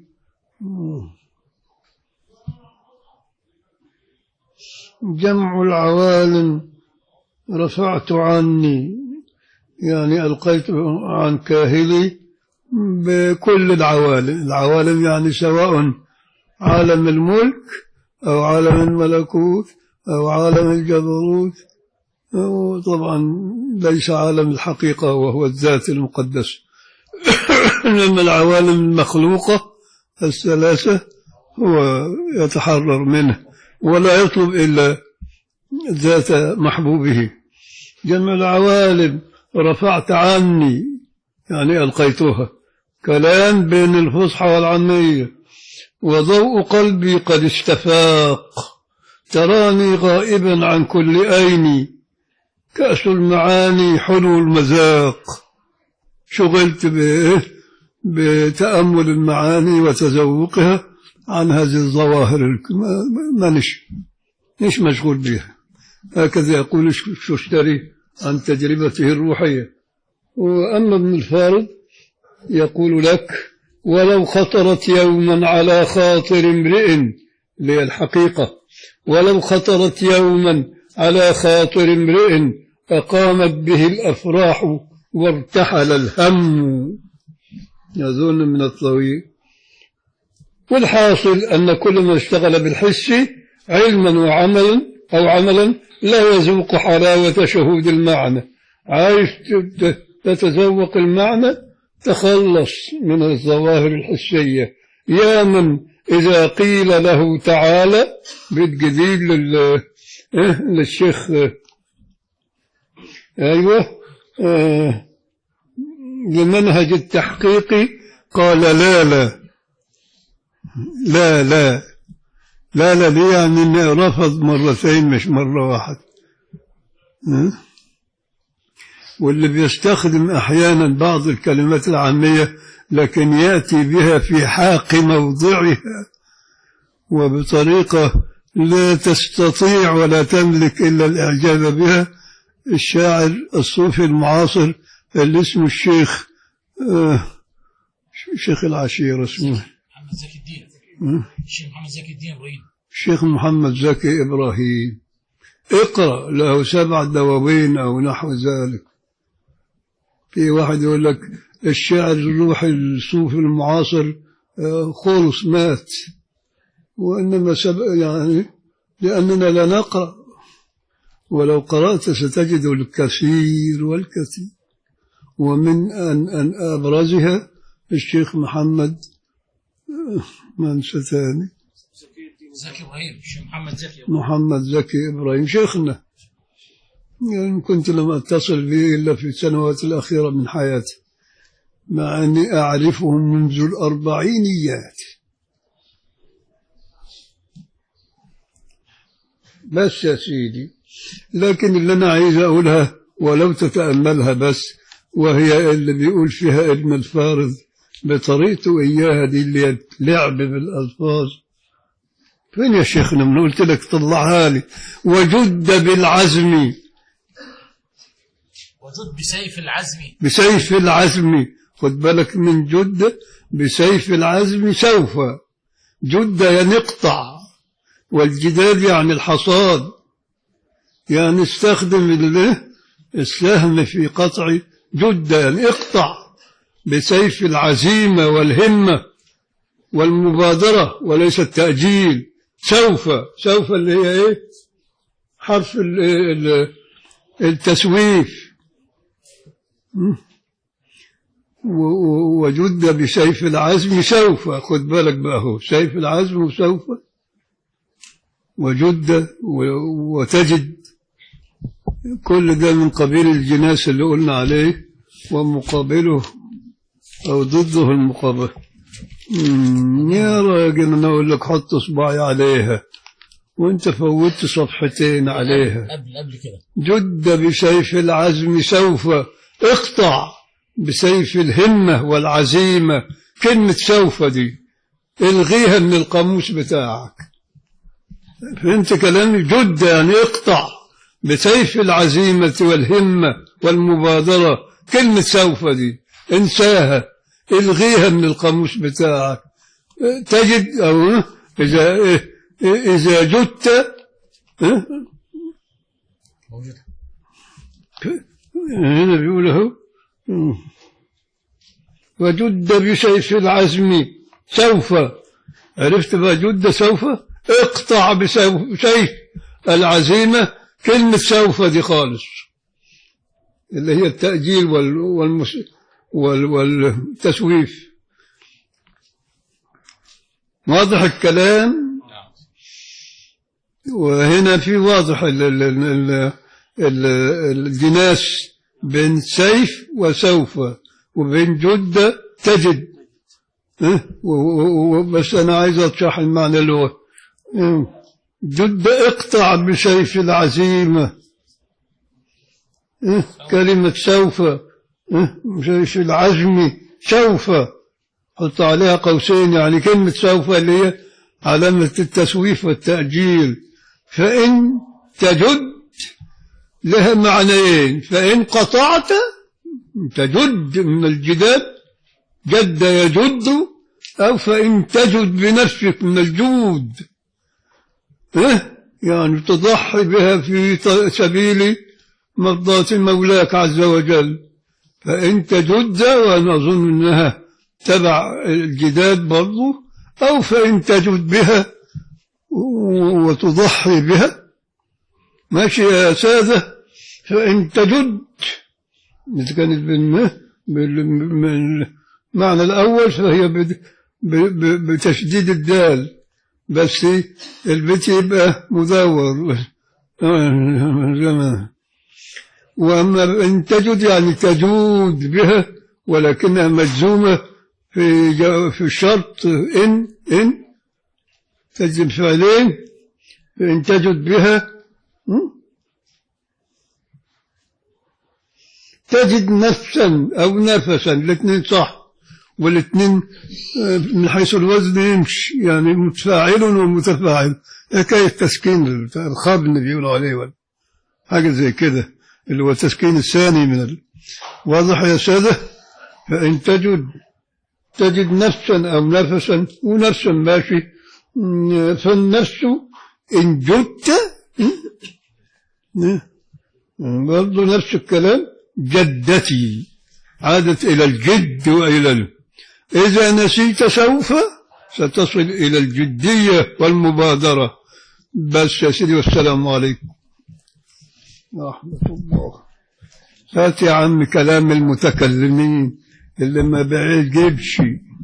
جمع العوالم رفعت عني يعني ألقيت عن كاهلي بكل العوالم العوالم يعني سواء عالم الملك أو عالم الملكوت أو عالم الجبروت أو طبعا ليس عالم الحقيقة وهو الذات المقدس إنما العوالم المخلوقة الثلاثة هو يتحرر منه ولا يطلب إلا ذات محبوبه جمع العوالم رفعت عني يعني ألقيتها كلام بين الفصحى والعامية وضوء قلبي قد استفاق تراني غائبا عن كل أين كأس المعاني حلو المذاق شغلت بإيه؟ بتأمل المعاني وتذوقها عن هذه الظواهر الك- ما- ما نش مش مشغول بها هكذا يقول الششتري عن تجربته الروحية وأما ابن الفارض يقول لك ولو خطرت يوما على خاطر امرئ اللي هي الحقيقة ولو خطرت يوما على خاطر امرئ أقامت به الأفراح وارتحل الهم يظن من الطويل والحاصل أن كل من اشتغل بالحس علما وعملا أو عملا لا يذوق حلاوة شهود المعنى عايز تت- تتذوق المعنى تخلص من الظواهر الحسية يا من إذا قيل له تعالى بيت جديد لل... إيه؟ للشيخ آه، أيوه آه، لمنهج التحقيق قال لا لا لا لا لا لا دي يعني إنه رفض مرتين مش مرة واحدة ها؟ واللي بيستخدم أحيانا بعض الكلمات العامية لكن يأتي بها في حاق موضعها وبطريقة لا تستطيع ولا تملك إلا الإعجاب بها الشاعر الصوفي المعاصر اللي اسمه الشيخ آه شيخ العشيرة اسمه محمد زكي الدين م? الشيخ محمد زكي الدين ابراهيم الشيخ محمد زكي إبراهيم اقرأ له سبع دواوين أو نحو ذلك في واحد يقول لك الشاعر الروحي الصوفي المعاصر آه، خلص مات وإنما سب يعني لأننا لا نقرأ ولو قرأت ستجد الكثير والكثير ومن أن, أن أبرزها الشيخ محمد آه، من ثاني زكي ابراهيم الشيخ محمد زكي محمد زكي إبراهيم شيخنا يعني كنت لم أتصل به إلا في السنوات الأخيرة من حياتي مع أني أعرفهم منذ الأربعينيات بس يا سيدي لكن اللي أنا عايز أقولها ولو تتأملها بس وهي اللي بيقول فيها ابن الفارض بطريقته إياها دي اللي هي لعب بالألفاظ فين يا شيخنا من قلت لك طلعها لي وجد بالعزم وجد بسيف العزم بسيف العزم خد بالك من جد بسيف العزم سوف جد يعني اقطع والجداد يعني الحصاد يعني استخدم ال- السهم في قطع جد يعني اقطع بسيف العزيمة والهمة والمبادرة وليس التأجيل سوف سوف اللي هي ايه حرف ال- ال- التسويف و- و- وجد بسيف العزم سوف خد بالك بقى هو سيف العزم وسوف وجد و- وتجد كل ده من قبيل الجناس اللي قلنا عليه ومقابله أو ضده المقابل مم، يا راجل أنا أقول لك حط إصبعي عليها وأنت فوتت صفحتين عليها قبل قبل كده جد بسيف العزم سوف اقطع بسيف الهمة والعزيمة كلمة سوف دي الغيها من القاموس بتاعك فهمت كلامي جد يعني اقطع بسيف العزيمة والهمة والمبادرة كلمة سوف دي انساها الغيها من القاموس بتاعك تجد أو إذا إذا جدت موجود هنا بيقول اهو وجد بسيف العزم سوف عرفت بقى جد سوف اقطع بسيف سيف العزيمة كلمة سوف دي خالص اللي هي التأجيل وال والمس وال والتسويف واضح الكلام نعم وهنا في واضح ال- ال- ال- ال- ال- الجناس بين سيف وسوف وبين جد تجد ها؟ و- و- و- بس أنا عايز أشرح المعنى اللي هو ها؟ جد اقطع بسيف العزيمة ها؟ كلمة سوف ها؟ بسيف العزم سوف حط عليها قوسين يعني كلمة سوف اللي هي علامة التسويف والتأجيل فإن تجد لها معنيين فإن قطعت تجد من الجداد جد يجد أو فإن تجد بنفسك من الجود إيه؟ يعني تضحي بها في ط- سبيل مرضاة مولاك عز وجل فإن تجد وأنا أظن أنها تبع الجداد برضو أو فإن تجد بها و- وتضحي بها ماشي يا سادة فإن تجد إذا كانت بالم- بال- بالمعنى الأول فهي بد- ب- ب- بتشديد الدال بس البيت يبقى مدور زمان وأما إن تجد يعني تجود بها ولكنها مجزومة في جو- في الشرط إن إن تجد فعلين فإن تجد بها م? تجد نفسا أو نفسا الاثنين صح والاثنين آه، من حيث الوزن يمشي يعني متفاعل ومتفاعل حكاية تسكين الخاب اللي بيقولوا عليه ولا حاجة زي كده اللي هو التسكين الثاني من ال... واضح يا سادة فإن تجد تجد نفسا أو نفسا ونفسا ماشي فالنفس إن جدت برضو نفس الكلام جدتي عادت إلى الجد وإلى ال... إذا نسيت سوف ستصل إلى الجدية والمبادرة بس يا سيدي والسلام عليكم ورحمة الله هات يا عم كلام المتكلمين اللي ما بيعجبش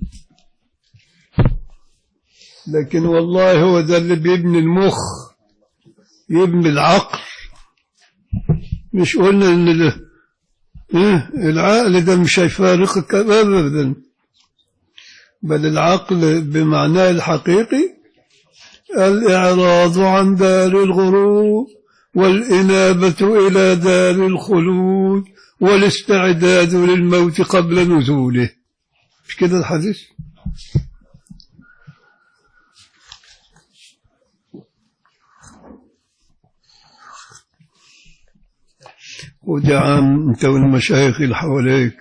لكن والله هو ده اللي بيبني المخ يبني العقل مش قلنا ان ال- إيه؟ العقل ده مش هيفارقك ابدا بل العقل بمعناه الحقيقي الإعراض عن دار الغرور والإنابة إلى دار الخلود والاستعداد للموت قبل نزوله مش كده الحديث ودعا أنت والمشايخ اللي حواليك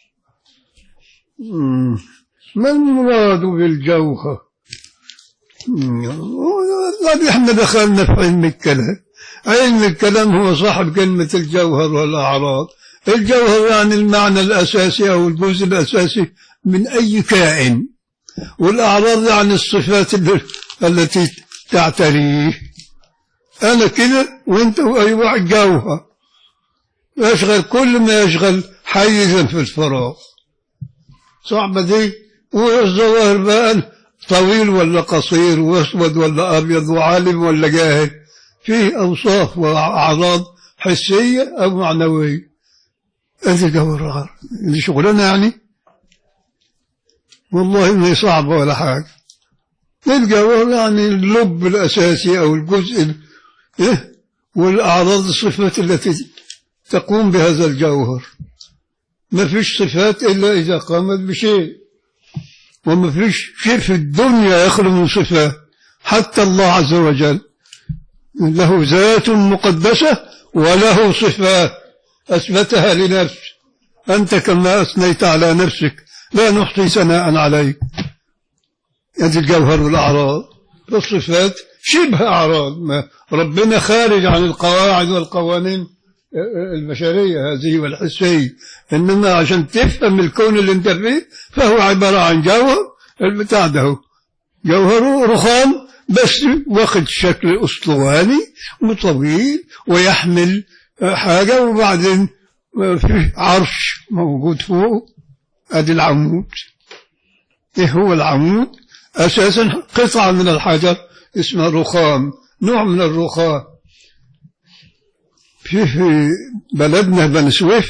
مم. ما المراد بالجوهر مم. والله احنا دخلنا في علم الكلام علم الكلام هو صاحب كلمة الجوهر والأعراض الجوهر يعني المعنى الأساسي أو الجزء الأساسي من أي كائن والأعراض يعني الصفات اللي- التي تعتريه أنا كده وأنت وأي واحد جوهر يشغل كل ما يشغل حيزا في الفراغ صعبة دي والظواهر بقى طويل ولا قصير واسود ولا ابيض وعالم ولا جاهل فيه اوصاف واعراض حسيه او معنويه ادي جوهر دي شغلنا يعني والله ما هي صعبه ولا حاجه الجوهر يعني اللب الاساسي او الجزء ال- إيه؟ والاعراض الصفات التي تقوم بهذا الجوهر ما فيش صفات إلا إذا قامت بشيء وما فيش شيء في الدنيا يخلو من صفات حتى الله عز وجل له ذات مقدسة وله صفات أثبتها لنفسه أنت كما أثنيت على نفسك لا نحصي ثناء عليك هذه الجوهر والأعراض الصفات شبه أعراض ما ربنا خارج عن القواعد والقوانين البشرية هذه والحسية إنما عشان تفهم الكون اللي انت فيه فهو عبارة عن جوهر البتاع ده هو. جوهره رخام بس واخد شكل أسطواني وطويل ويحمل حاجة وبعدين في عرش موجود فوق ادي العمود ايه هو العمود اساسا قطعة من الحجر اسمها رخام نوع من الرخام في في بلدنا بني سويف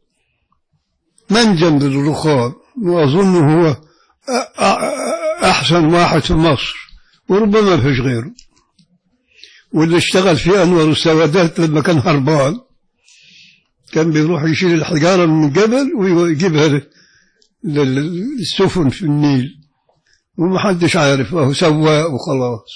منجم للرخام وأظن هو أ- أ- أحسن واحد في مصر وربما فيش غيره واللي اشتغل فيه أنور السوادات لما كان هربان كان بيروح يشيل الحجارة من الجبل ويجيبها لل- لل- للسفن في النيل ومحدش عارف هو سواق وخلاص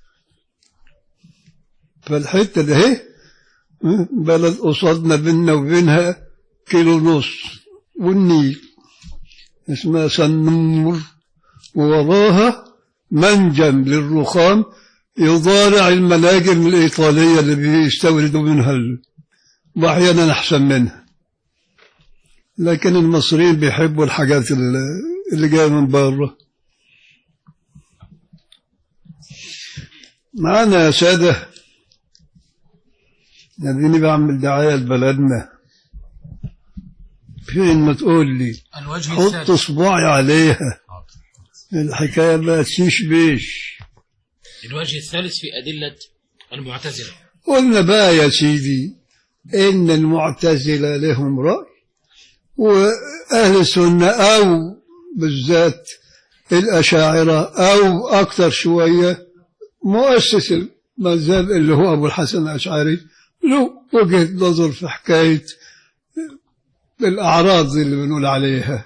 فالحتة ده اهي بلد قصادنا بيننا وبينها كيلو ونص والنيل اسمها سنور ووراها منجم للرخام يضارع المناجم الإيطالية اللي بيستوردوا منها ال- وأحيانا أحسن منها لكن المصريين بيحبوا الحاجات اللي اللي جاية من بره معانا يا سادة اديني بعمل دعاية لبلدنا فين ما تقول لي الوجه حط الثالث صباعي عليها الحكاية بقى تشيش بيش الوجه الثالث في أدلة المعتزلة قلنا بقى يا سيدي إن المعتزلة لهم رأي وأهل السنة أو بالذات الأشاعرة أو أكثر شوية مؤسس المذهب اللي هو أبو الحسن الأشعري له وجهة نظر في حكاية الأعراض اللي بنقول عليها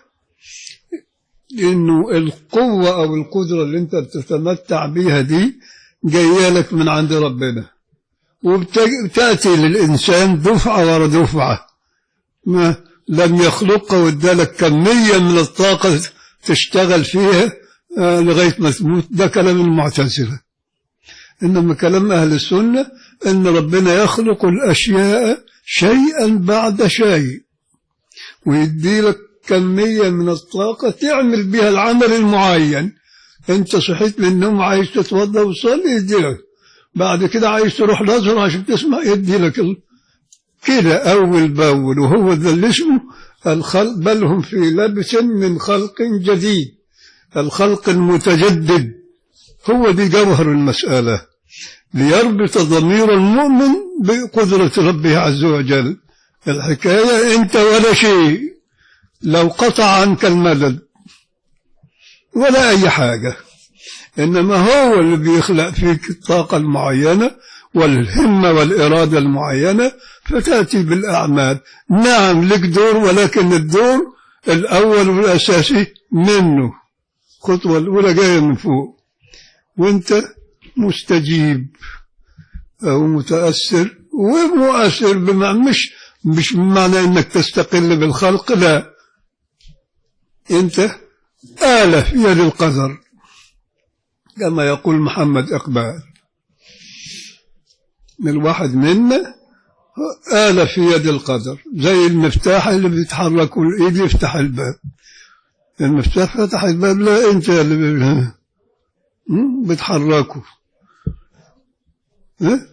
إنه القوة أو القدرة اللي أنت بتتمتع بيها دي جاية لك من عند ربنا وبتأتي للإنسان دفعة ورا دفعة ما لم يخلقها وادالك كمية من الطاقة تشتغل فيها آه، لغاية ما تموت ده كلام المعتزلة إنما كلام أهل السنة إن ربنا يخلق الأشياء شيئا بعد شيء ويدي لك كمية من الطاقة تعمل بها العمل المعين أنت صحيت من النوم عايز تتوضأ وتصلي يدي لك بعد كده عايز تروح الأزهر عشان تسمع يدي لك ال- كده أول بأول وهو ذا اللي اسمه الخلق بل هم في لبس من خلق جديد الخلق المتجدد هو دي جوهر المسألة ليربط ضمير المؤمن بقدرة ربه عز وجل الحكاية أنت ولا شيء لو قطع عنك المدد ولا أي حاجة إنما هو اللي بيخلق فيك الطاقة المعينة والهمة والإرادة المعينة فتأتي بالأعمال نعم لك دور ولكن الدور الأول والأساسي منه الخطوة الأولى جاية من فوق وانت مستجيب أو متأثر ومؤثر بمعنى مش مش بمعنى انك تستقل بالخلق لا انت آلة في يد القدر كما يقول محمد إقبال الواحد منا آلة في يد القدر زي المفتاح اللي بيتحرك والإيد يفتح الباب المفتاح فتح الباب لا أنت اللي بي- م? بتحركه ها؟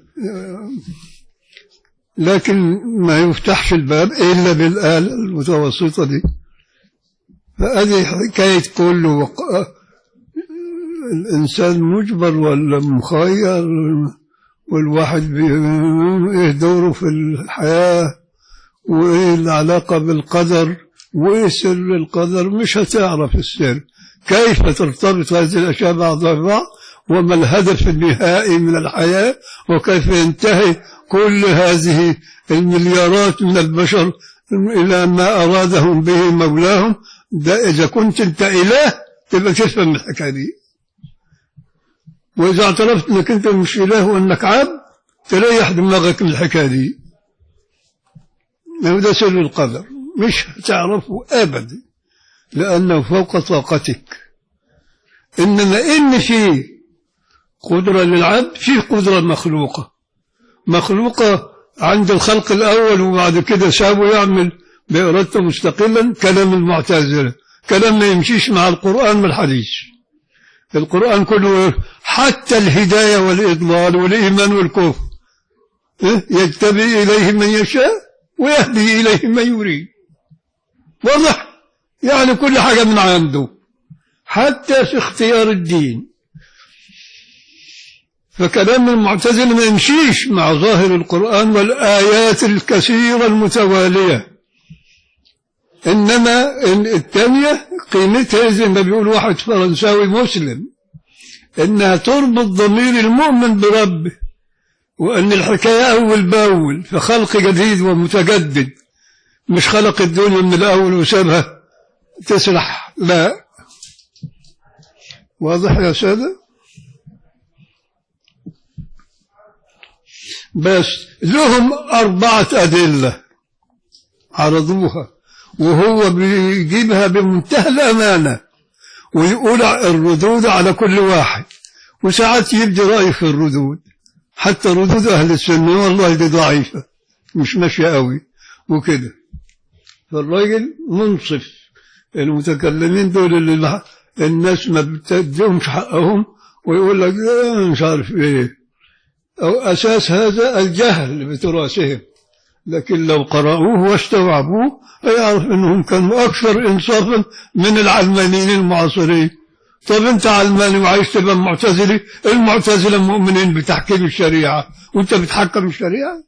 لكن ما يفتحش الباب إلا بالآلة المتوسطة دي فهذه حكاية كل وق... الإنسان مجبر ولا مخير والواحد بي- إيه دوره في الحياة وإيه العلاقة بالقدر وإيه سر القدر مش هتعرف السر كيف ترتبط هذه الأشياء بعضها ببعض وما الهدف النهائي من الحياة وكيف ينتهي كل هذه المليارات من البشر إلى ما أرادهم به مولاهم ده إذا كنت أنت إله تبقى تفهم الحكاية دي وإذا اعترفت أنك أنت مش إله وأنك عبد تريح دماغك من الحكاية دي ده سر القدر مش هتعرفه أبدا لأنه فوق طاقتك إنما إن في قدرة للعبد في قدرة مخلوقة مخلوقة عند الخلق الأول وبعد كده سابه يعمل بإرادته مستقلا كلام المعتزلة كلام ما يمشيش مع القرآن والحديث القرآن كله حتى الهداية والإضلال والإيمان والكفر إيه؟ يجتبي إليه من يشاء ويهدي إليه من يريد واضح يعني كل حاجة من عنده حتى في اختيار الدين فكلام المعتزلة ما يمشيش مع ظاهر القرآن والآيات الكثيرة المتوالية إنما الثانية قيمتها زي ما بيقول واحد فرنساوي مسلم إنها تربط ضمير المؤمن بربه وأن الحكاية أول بأول في خلق جديد ومتجدد مش خلق الدنيا من الأول وسابها تسرح لا واضح يا سادة بس لهم أربعة أدلة عرضوها وهو بيجيبها بمنتهى الأمانة ويقول الردود على كل واحد وساعات يبدي رأي في الردود حتى ردود أهل السنة والله دي ضعيفة مش ماشية قوي وكده فالراجل منصف المتكلمين دول اللي الناس ما بتديهمش حقهم ويقول لك لا مش عارف ايه أو أساس هذا الجهل بتراثهم لكن لو قرأوه واستوعبوه هيعرف أنهم كانوا أكثر إنصافا من العلمانيين المعاصرين طب أنت علماني وعايز تبقى معتزلي المعتزلة مؤمنين بتحكيم الشريعة وأنت بتحكم الشريعة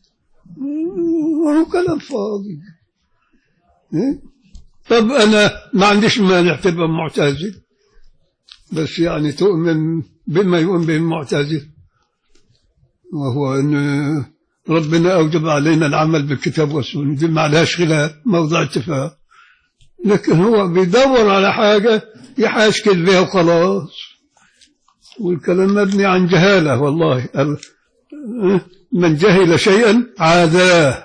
هو كلام فاضي إيه؟ طب أنا ما عنديش مانع تبقى معتزل بس يعني تؤمن بما يؤمن به المعتزل وهو أن ربنا أوجب علينا العمل بالكتاب والسنة دي ما عليهاش خلاف موضع اتفاق لكن هو بيدور على حاجة يحاشكل بها وخلاص والكلام مبني عن جهالة والله من جهل شيئا عاداه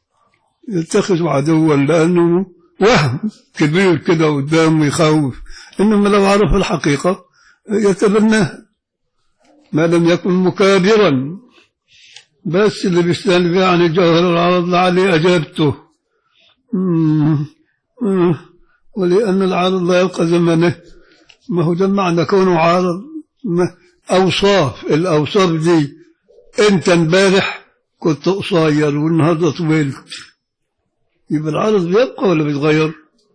يتخذ عدوا لأنه وهم كبير كده قدامه يخوف إنما لو عرف الحقيقة يتبناه ما لم يكن مكابرا بس اللي بيستنى فيه عن الجوهر العرض لعلي أجابته مم. مم. ولأن العارض لا يبقى زمنه ما هو ده معنى كونه عارض ما أوصاف الأوصاف دي أنت امبارح كنت قصير والنهارده طويل يبقى العرض بيبقى ولا بيتغير؟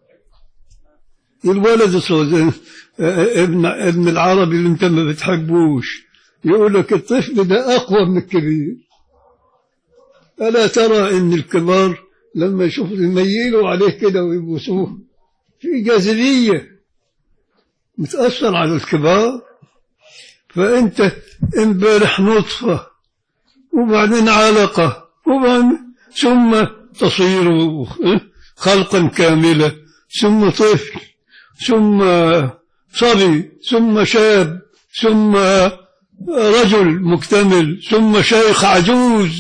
الولد الصغير ابن ابن العربي اللي انت ما بتحبوش يقول لك الطفل ده اقوى من الكبير الا ترى ان الكبار لما يشوفوا يميلوا عليه كده ويبوسوه في جاذبيه متاثر على الكبار فانت امبارح نطفه وبعدين علقه وبعدين ثم تصير خلقا كاملا ثم طفل ثم صبي ثم شاب ثم رجل مكتمل ثم شيخ عجوز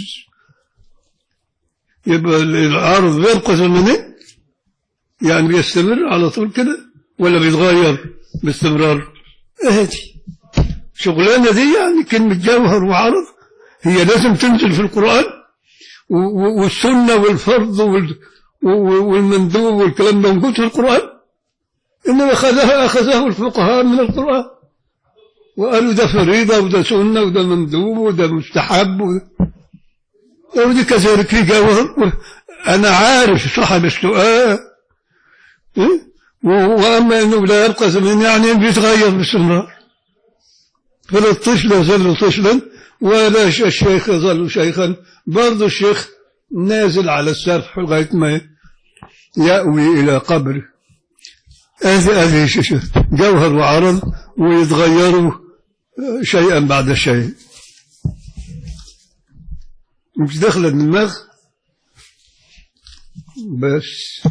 يبقى العرض بيبقى زمني يعني بيستمر على طول كده ولا بيتغير باستمرار اهدي شغلانة دي يعني كلمة جوهر وعرض هي لازم تنزل في القرآن والسنة والفرض والمندوب والكلام ده موجود في القرآن إنما أخذها أخذه الفقهاء من القرآن وقالوا ده فريضة وده سنة وده مندوب وده مستحب ودي كذلك في جوهر أنا عارف صاحب السؤال وأما إنه لا يبقى زمن يعني بيتغير باستمرار فلا الطفل يظل طفلا ولا الشيخ يظل شيخا برضه الشيخ نازل على السفح لغاية ما يأوي إلى قبره هذه هذه جوهر وعرض ويتغيروا شيئا بعد شيء مش داخل الدماغ بس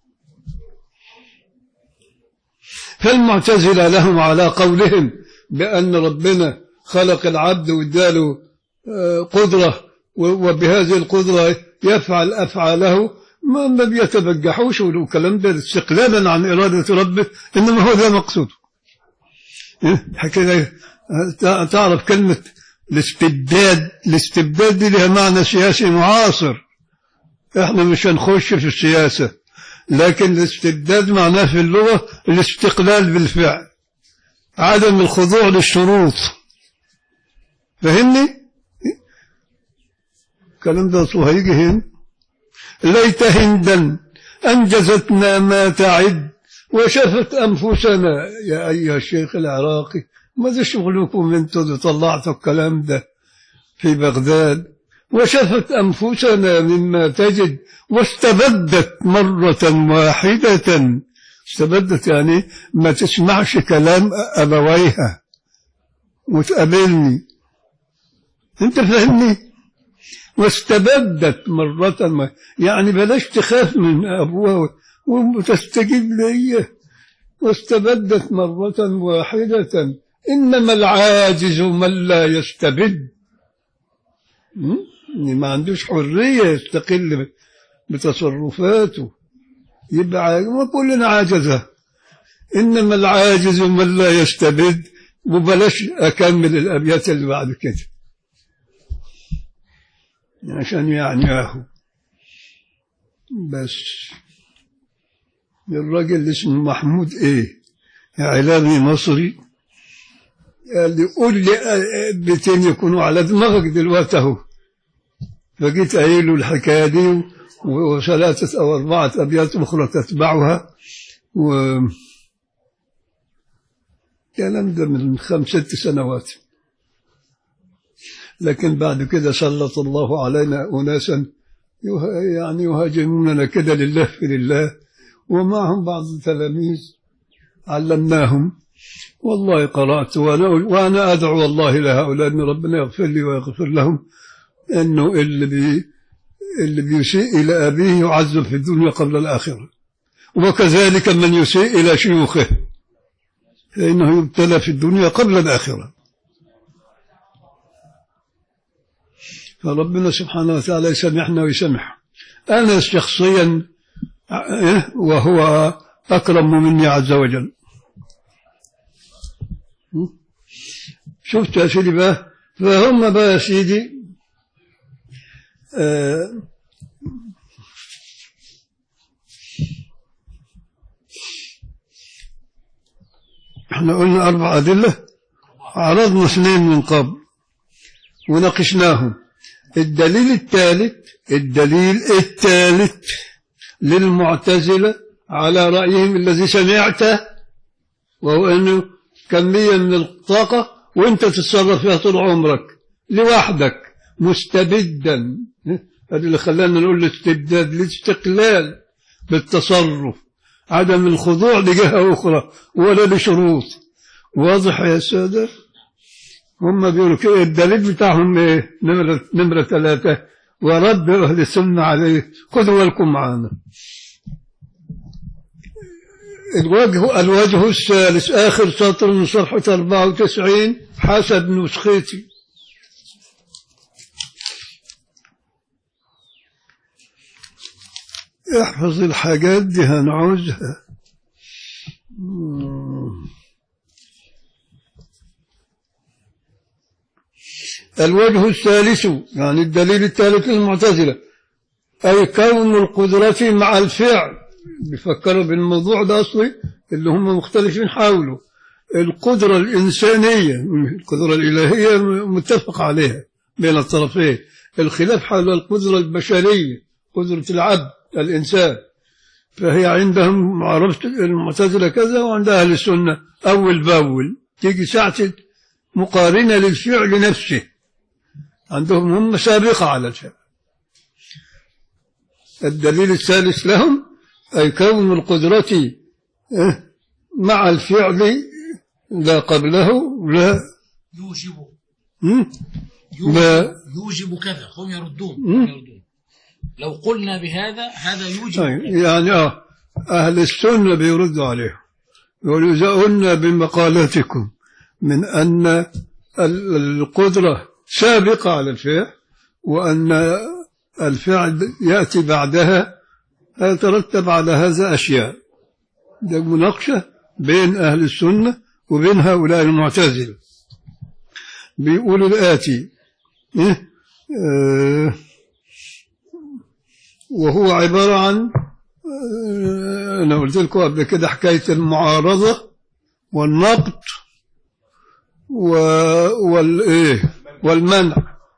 فالمعتزلة لهم على قولهم بأن ربنا خلق العبد واداله قدرة وبهذه القدرة يفعل أفعاله ما ما بيتبجحوش والكلام ده استقلالا عن إرادة ربه إنما هو ده مقصوده حكينا تعرف كلمة الاستبداد الاستبداد دي لها معنى سياسي معاصر احنا مش هنخش في السياسة لكن الاستبداد معناه في اللغة الاستقلال بالفعل عدم الخضوع للشروط فهمني الكلام ده هيجي هنا ليت هندا أنجزتنا ما تعد وشفت أنفسنا يا أيها الشيخ العراقي ماذا شغلكم انتم طلعتوا الكلام ده في بغداد وشفت أنفسنا مما تجد واستبدت مرة واحدة استبدت يعني ما تسمعش كلام أبويها وتقابلني انت فهمني واستبدت مرة ما يعني بلاش تخاف من أبوها وتستجيب لي واستبدت مرة واحدة إنما العاجز من لا يستبد ما عندوش حرية يستقل بتصرفاته يبقى وكلنا عاجزة إنما العاجز من لا يستبد وبلاش أكمل الأبيات اللي بعد كده عشان يعنياه بس الراجل اللي اسمه محمود ايه اعلامي مصري قال لي قول لي بيتين يكونوا على دماغك دلوقتي اهو فجيت قايل له الحكايه دي وثلاثه او اربعه ابيات اخرى تتبعها و الكلام ده من خمس ست سنوات لكن بعد كده سلط الله علينا أناسا يعني يهاجموننا كده لله في لله ومعهم بعض التلاميذ علمناهم والله قرأت وأنا, وأنا أدعو والله لهؤلاء أن ربنا يغفر لي ويغفر لهم أنه اللي, بي اللي بيسيء إلى أبيه يعذب في الدنيا قبل الآخرة وكذلك من يسيء إلى شيوخه فإنه يبتلى في الدنيا قبل الآخرة فربنا سبحانه وتعالى يسامحنا ويسامح أنا شخصيا وهو أكرم مني عز وجل شفت يا سيدي بقى فهم بقى يا سيدي آه احنا قلنا أربع أدلة عرضنا اثنين من قبل وناقشناهم الدليل الثالث الدليل الثالث للمعتزلة على رأيهم الذي سمعته وهو أنه كمية من الطاقة وأنت تتصرف فيها طول عمرك لوحدك مستبدا هذا اللي خلانا نقول الاستبداد الاستقلال بالتصرف عدم الخضوع لجهة أخرى ولا لشروط واضح يا سادة هم بيقولوا كده الدليل بتاعهم ايه نمرة, نمرة ثلاثة ورد أهل السنة عليه خذوا بالكم معانا الوجه الوجه الثالث آخر سطر من صفحة 94 حسب نسختي احفظ الحاجات دي هنعوزها الوجه الثالث يعني الدليل الثالث للمعتزلة أي كون القدرة مع الفعل بيفكروا بالموضوع ده أصلي اللي هم مختلفين حوله القدرة الإنسانية القدرة الإلهية متفق عليها بين الطرفين الخلاف حول القدرة البشرية قدرة العبد الإنسان فهي عندهم معرفة المعتزلة كذا وعند أهل السنة أول بأول تيجي ساعة مقارنة للفعل نفسه عندهم هم سابقة على الفعل الدليل الثالث لهم أي كون القدرة مع الفعل لا قبله لا يوجب م? يوجب, لا. يوجب كذا هم يردون مم. هم يردون لو قلنا بهذا هذا يوجب أي، كذا. يعني آه أهل السنة بيردوا عليه يقولوا إذا قلنا بمقالتكم من أن ال- القدرة سابقة على الفعل وأن الفعل يأتي بعدها يترتب على هذا أشياء ده مناقشة بين أهل السنة وبين هؤلاء المعتزلة بيقولوا الآتي إيه؟ آه وهو عبارة عن آه، أنا قلت لكم قبل كده حكاية المعارضة والنقد و- والإيه والمنع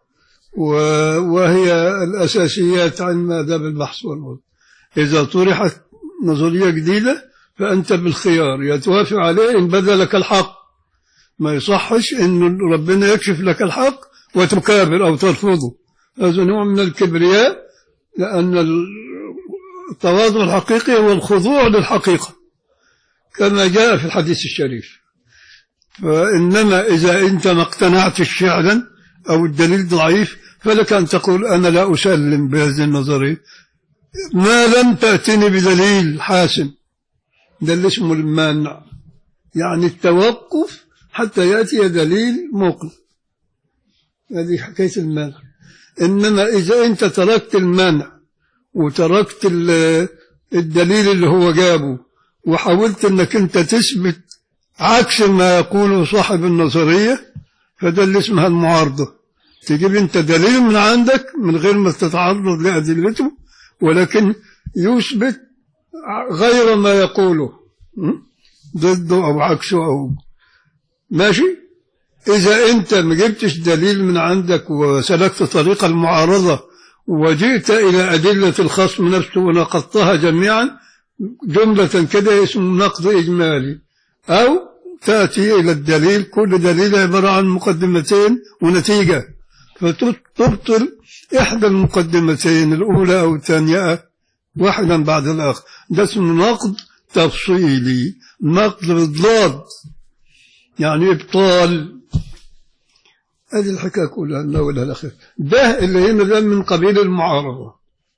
و- وهي الأساسيات عن آداب البحث والنظر إذا طرحت نظرية جديدة فأنت بالخيار يا توافق عليه إن بدا لك الحق ما يصحش إن ربنا يكشف لك الحق وتكابر أو ترفضه هذا نوع من الكبرياء لأن التواضع الحقيقي هو الخضوع للحقيقة كما جاء في الحديث الشريف فإنما إذا أنت ما اقتنعتش فعلا أو الدليل ضعيف فلك أن تقول أنا لا أسلم بهذه النظرية ما لم تأتني بدليل حاسم ده اللي اسمه المانع يعني التوقف حتى يأتي دليل مقنع هذه حكاية المانع إنما إذا أنت تركت المانع وتركت ال- الدليل اللي هو جابه وحاولت أنك أنت تثبت عكس ما يقوله صاحب النظرية فده اللي اسمها المعارضة تجيب أنت دليل من عندك من غير ما تتعرض لأدلته ولكن يثبت غير ما يقوله م? ضده أو عكسه أو ماشي إذا أنت ما جبتش دليل من عندك وسلكت طريق المعارضة وجئت إلى أدلة الخصم نفسه ونقضتها جميعا جملة كده اسمه نقد إجمالي أو تأتي إلى الدليل كل دليل عبارة عن مقدمتين ونتيجة فتبطل إحدى المقدمتين الأولى أو الثانية واحدا بعد الآخر ده اسمه نقد تفصيلي نقد بالضاد يعني إبطال هذه الحكاية كلها من أولها الأخير ده اللي هنا ده من قبيل المعارضة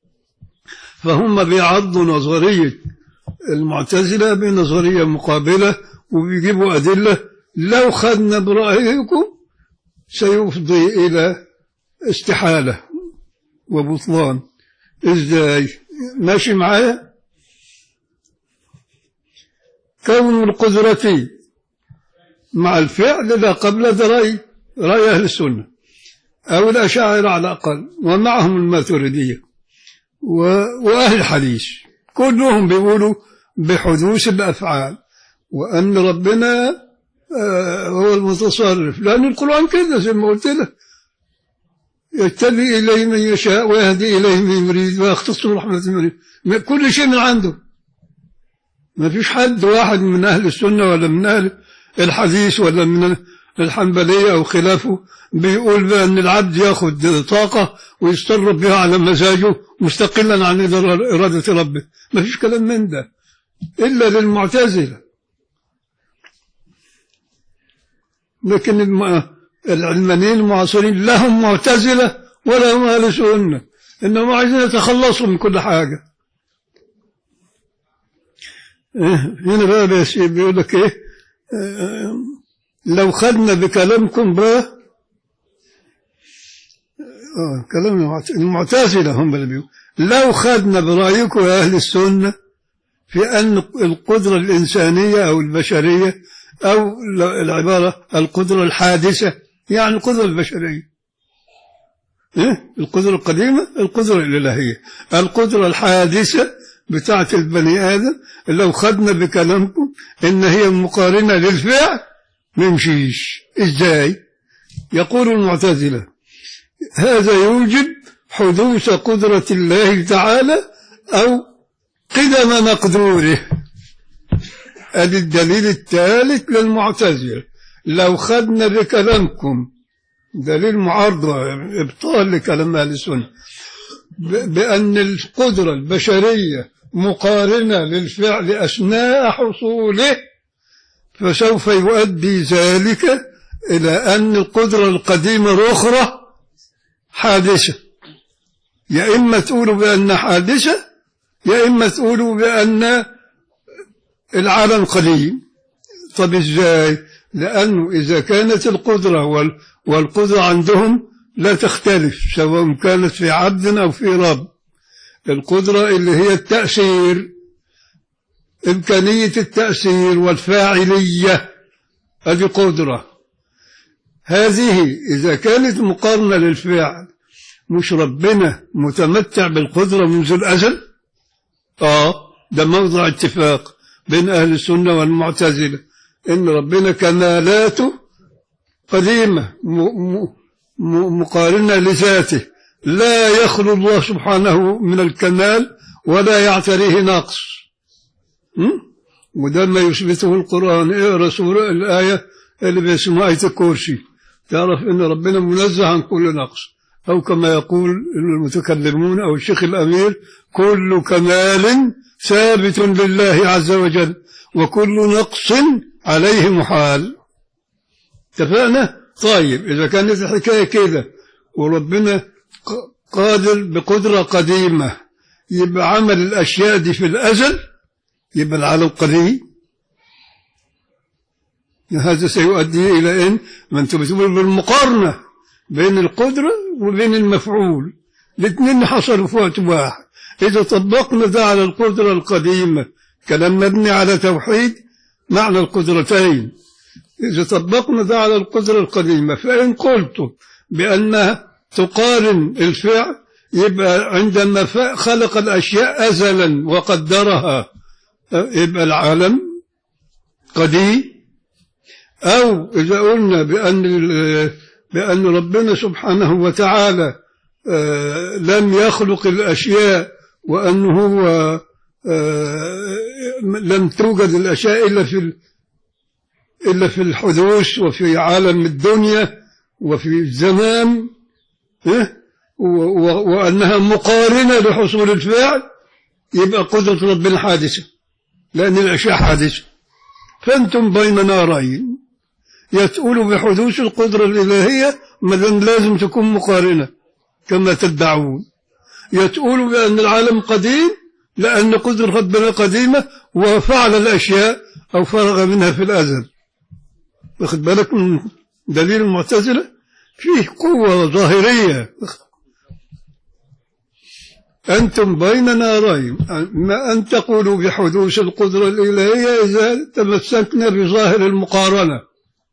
فهم بيعرضوا نظرية المعتزلة بنظرية مقابلة وبيجيبوا أدلة لو خدنا برأيكم سيفضي إلى استحالة وبطلان إزاي ماشي معايا كون القدرة مع الفعل لا قبل ده رأي رأي أهل السنة أو الأشاعرة على الأقل ومعهم الماتريدية و- وأهل الحديث كلهم بيقولوا بحدوث الأفعال وأن ربنا آه، هو المتصرف لأن القرآن كده زي ما قلت لك يتبع إليه من يشاء ويهدي إليه من يريد ويختص برحمة من يريد كل شيء من عنده ما فيش حد واحد من أهل السنة ولا من أهل الحديث ولا من الحنبلية أو خلافه بيقول بأن العبد ياخذ طاقة ويسترب بها على مزاجه مستقلا عن إرادة ربه ما فيش كلام من ده إلا للمعتزلة لكن الم- العلمانيين المعاصرين لهم معتزلة ولا هم أهل سنة إنهم عايزين يتخلصوا من كل حاجة إيه، هنا بقى بس بيقول لك إيه آه، لو خدنا بكلامكم بقى آه كلام المعت- المعتزلة هم اللي بيقولوا لو خدنا برأيكم يا أهل السنة في أن القدرة الإنسانية أو البشرية أو ل- العبارة القدرة الحادثة يعني القدرة البشرية إيه؟ القدرة القديمة القدرة الإلهية القدرة الحادثة بتاعة البني آدم لو خدنا بكلامكم إن هي مقارنة للفعل نمشيش إزاي يقول المعتزلة هذا يوجب حدوث قدرة الله تعالى أو قدم مقدوره ادي الدليل الثالث للمعتزلة لو خدنا بكلامكم دليل معارضة ابطال لكلام اهل السنة ب- بأن القدرة البشرية مقارنة للفعل أثناء حصوله فسوف يؤدي ذلك إلى أن القدرة القديمة الأخرى حادثة يا إما تقولوا بأن حادثة يا إما تقولوا بأن العالم قديم طب إزاي لأنه إذا كانت القدرة وال- والقدرة عندهم لا تختلف سواء كانت في عبد أو في رب القدرة اللي هي التأثير إمكانية التأثير والفاعلية هذه قدرة هذه إذا كانت مقارنة للفعل مش ربنا متمتع بالقدرة منذ الأزل آه ده موضع اتفاق بين أهل السنة والمعتزلة إن ربنا كمالاته قديمة م- م- م- مقارنة لذاته لا يخلو الله سبحانه من الكمال ولا يعتريه نقص م? وده ما يثبته القرآن اقرا سورة الآية اللي بيسموها آية الكرسي تعرف إن ربنا منزه عن كل نقص أو كما يقول المتكلمون أو الشيخ الأمير كل كمال ثابت لله عز وجل وكل نقص عليه محال اتفقنا طيب إذا كانت الحكاية كده وربنا ق- قادر بقدرة قديمة يبقى عمل الأشياء دي في الأزل يبقى العالم قديم هذا سيؤدي إلى أن ما أنتم بتقولوا بالمقارنة بين القدرة وبين المفعول الاثنين حصلوا في وقت واحد إذا طبقنا ده على القدرة القديمة كلام مبني على توحيد معنى القدرتين إذا طبقنا ده على القدرة القديمة فإن قلت بأنها تقارن الفعل يبقى عندما ف- خلق الأشياء أزلا وقدرها يبقى العالم قديم أو إذا قلنا بأن ال- بأن ربنا سبحانه وتعالى آه، لم يخلق الأشياء وأنه هو آه، لم توجد الأشياء إلا في ال- إلا في الحدوث وفي عالم الدنيا وفي الزمان إيه؟ و- و- وأنها مقارنة لحصول الفعل يبقى قدرة ربنا حادثة لأن الأشياء حادثة فأنتم بين نارين يتقولوا بحدوث القدرة الإلهية مدام لازم تكون مقارنة كما تدعون يتقولوا بأن العالم قديم لأن قدرة ربنا قديمة وفعل الأشياء أو فرغ منها في الأزل واخد بالك من دليل المعتزلة فيه قوة ظاهرية أنتم بين نارين ما أن تقولوا بحدوث القدرة الإلهية إذا تمسكنا بظاهر المقارنة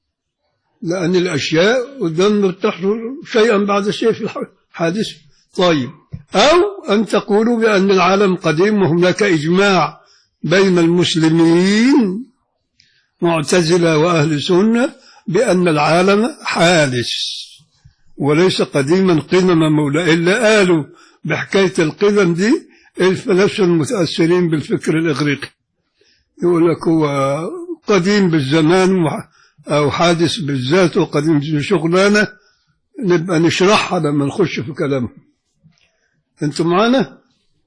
لأن الأشياء قدام تحصل شيئا بعد شيء في الحادث طيب أو أن تقولوا بأن العالم قديم وهناك إجماع بين المسلمين معتزلة وأهل سنة بأن العالم حادث وليس قديما قدما مولى إلا قالوا بحكاية القدم دي الفلاسفة المتأثرين بالفكر الإغريقي يقول لك هو قديم بالزمان وح- أو حادث بالذات وقديم بشغلانة نبقى نشرحها لما نخش في كلامه أنتم معنا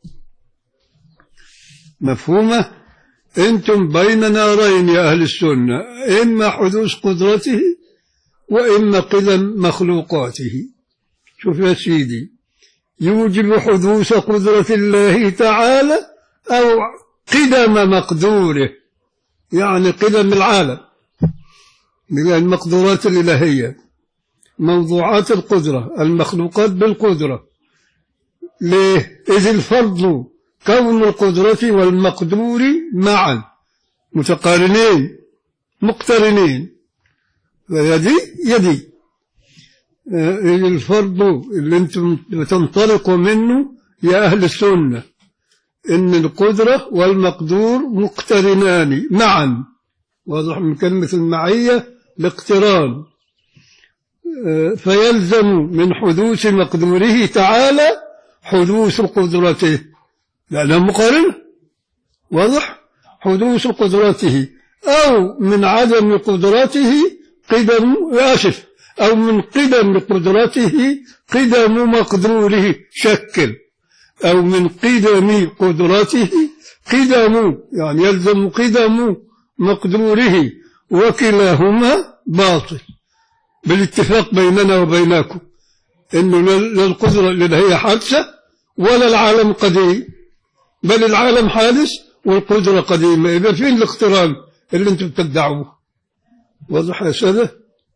مفهومة أنتم بين نارين يا أهل السنة إما حدوث قدرته وإما قدم مخلوقاته شوف يا سيدي يوجب حدوث قدرة الله تعالى أو قدم مقدوره يعني قدم العالم من المقدورات الإلهية موضوعات القدرة المخلوقات بالقدرة ليه؟ إذ الفضل كون القدرة والمقدور معا متقارنين مقترنين فيدي يدي آه، إذ الفرض اللي انتم بتنطلقوا منه يا أهل السنة إن القدرة والمقدور مقترنان معا واضح من كلمة المعية الاقتران آه، فيلزم من حدوث مقدوره تعالى حدوث قدرته لأنها مقارنة واضح حدوث قدرته أو من عدم قدرته قدم آسف أو من قدم قدرته قدم مقدوره شكل أو من قدم قدرته قدم يعني يلزم قدم مقدوره وكلاهما باطل بالاتفاق بيننا وبينكم انه لا لا القدره اللي هي حادثه ولا العالم قديم بل العالم حادث والقدره قديمه اذا فين الاقتران اللي انتم بتدعوه واضح يا ساده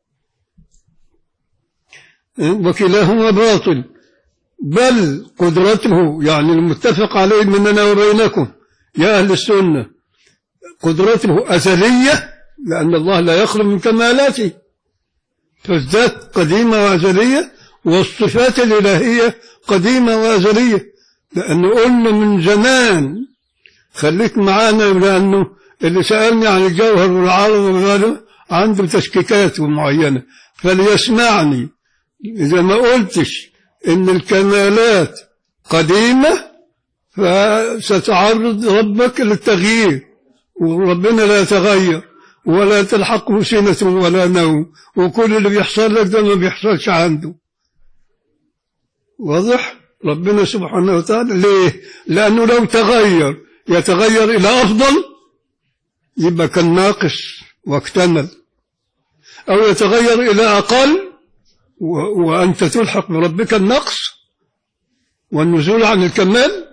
وكلاهما باطل بل قدرته يعني المتفق عليه مننا وبينكم يا أهل السنة قدرته أزلية لأن الله لا يخلو من كمالاته فالذات قديمة وأزلية والصفات الإلهية قديمة وأزلية لأنه قلنا من زمان خليك معانا لأنه اللي سألني عن الجوهر والعالم والغالب عنده تشكيكات معينة فليسمعني إذا ما قلتش إن الكمالات قديمة فستعرض ربك للتغيير وربنا لا يتغير ولا تلحقه سنة ولا نوم وكل اللي بيحصل لك ده ما بيحصلش عنده واضح ربنا سبحانه وتعالى ليه لأنه لو تغير يتغير إلى أفضل يبقى كان ناقص واكتمل أو يتغير إلى أقل و- وأنت تلحق بربك النقص والنزول عن الكمال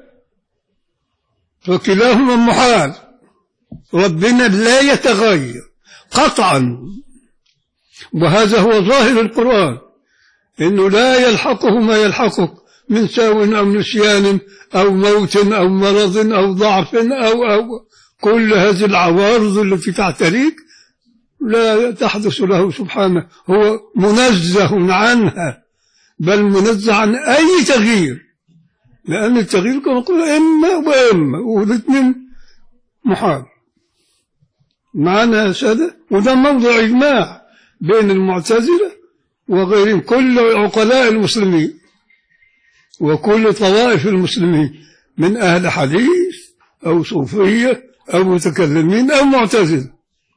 فكلاهما محال ربنا لا يتغير قطعا وهذا هو ظاهر القرآن إنه لا يلحقه ما يلحقك من سهو أو نسيان أو موت أو مرض أو ضعف أو أو كل هذه العوارض التي تعتريك لا تحدث له سبحانه هو منزه عنها بل منزه عن أي تغيير لأن التغيير كما قلنا إما وإما والاثنين محال معنا يا سادة وده موضع إجماع بين المعتزلة وغيرهم كل عقلاء المسلمين وكل طوائف المسلمين من أهل حديث أو صوفية أو متكلمين أو معتزلة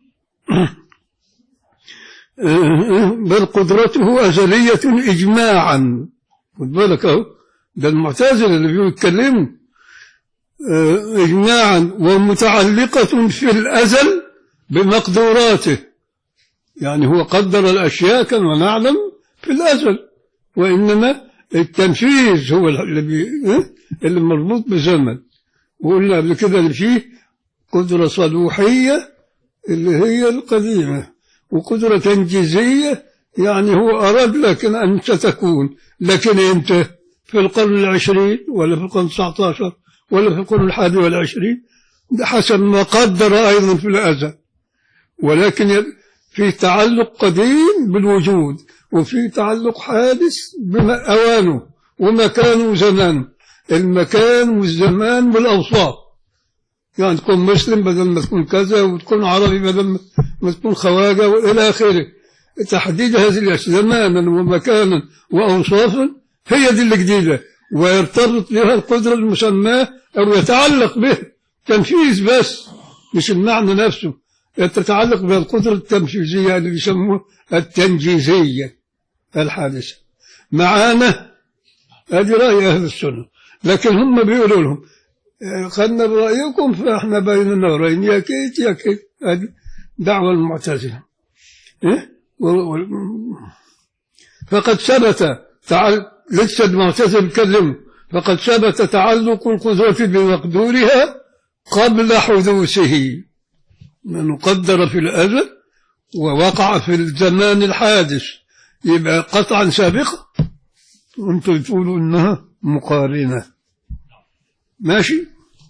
بل قدرته أزلية إجماعا خد بالك أهو ده المعتزلة اللي بيتكلموا آه، إجماعا ومتعلقة في الأزل بمقدوراته يعني هو قدر الأشياء كما نعلم في الأزل وإنما التنفيذ هو اللي, بي... آه، اللي مربوط بزمن وقلنا قبل كده اللي فيه قدرة صلوحية اللي هي القديمة وقدرة تنجيزية يعني هو أراد لك أن ستكون لكن أنت في القرن العشرين ولا في القرن التسعة عشر ولا في القرن الحادي والعشرين ده حسب ما قدر أيضا في الأزل ولكن في تعلق قديم بالوجود وفي تعلق حادث بأوانه ومكانه وزمانه المكان والزمان والأوصاف يعني تكون مسلم بدل ما تكون كذا وتكون عربي بدل ما تكون خواجة وإلى آخره تحديد هذه الأشياء زمانا ومكانا وأوصافا هي دي الجديدة ويرتبط بها القدرة المسماة أو يتعلق به تنفيذ بس مش المعنى نفسه تتعلق بها القدرة التنفيذية اللي بيسموها التنجيزية الحادثة معانا هذه رأي أهل السنة لكن هم بيقولوا لهم خدنا برأيكم فإحنا بين النورين يا كيت يا كيت هذه دعوة المعتزلة إيه؟ فقد ثبت تعال لسه المعتزل يتكلم فقد ثبت تعلق القدرة بمقدورها قبل حدوثه من قدر في الأزل ووقع في الزمان الحادث يبقى قطعا سابقة وانتم تقولوا انها مقارنة ماشي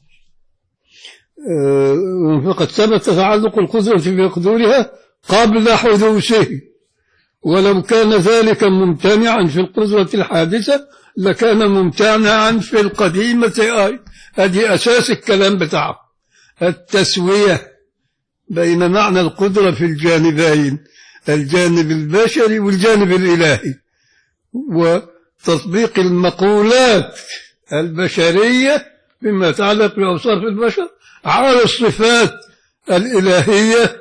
آه، فقد ثبت تعلق القدرة بمقدورها قبل حدوثه ولو كان ذلك ممتنعا في القدرة الحادثة لكان ممتنعا في القديمة أي هذه أساس الكلام بتاعه التسوية بين معنى القدرة في الجانبين الجانب البشري والجانب الإلهي وتطبيق المقولات البشرية بما يتعلق بأوصاف البشر على الصفات الإلهية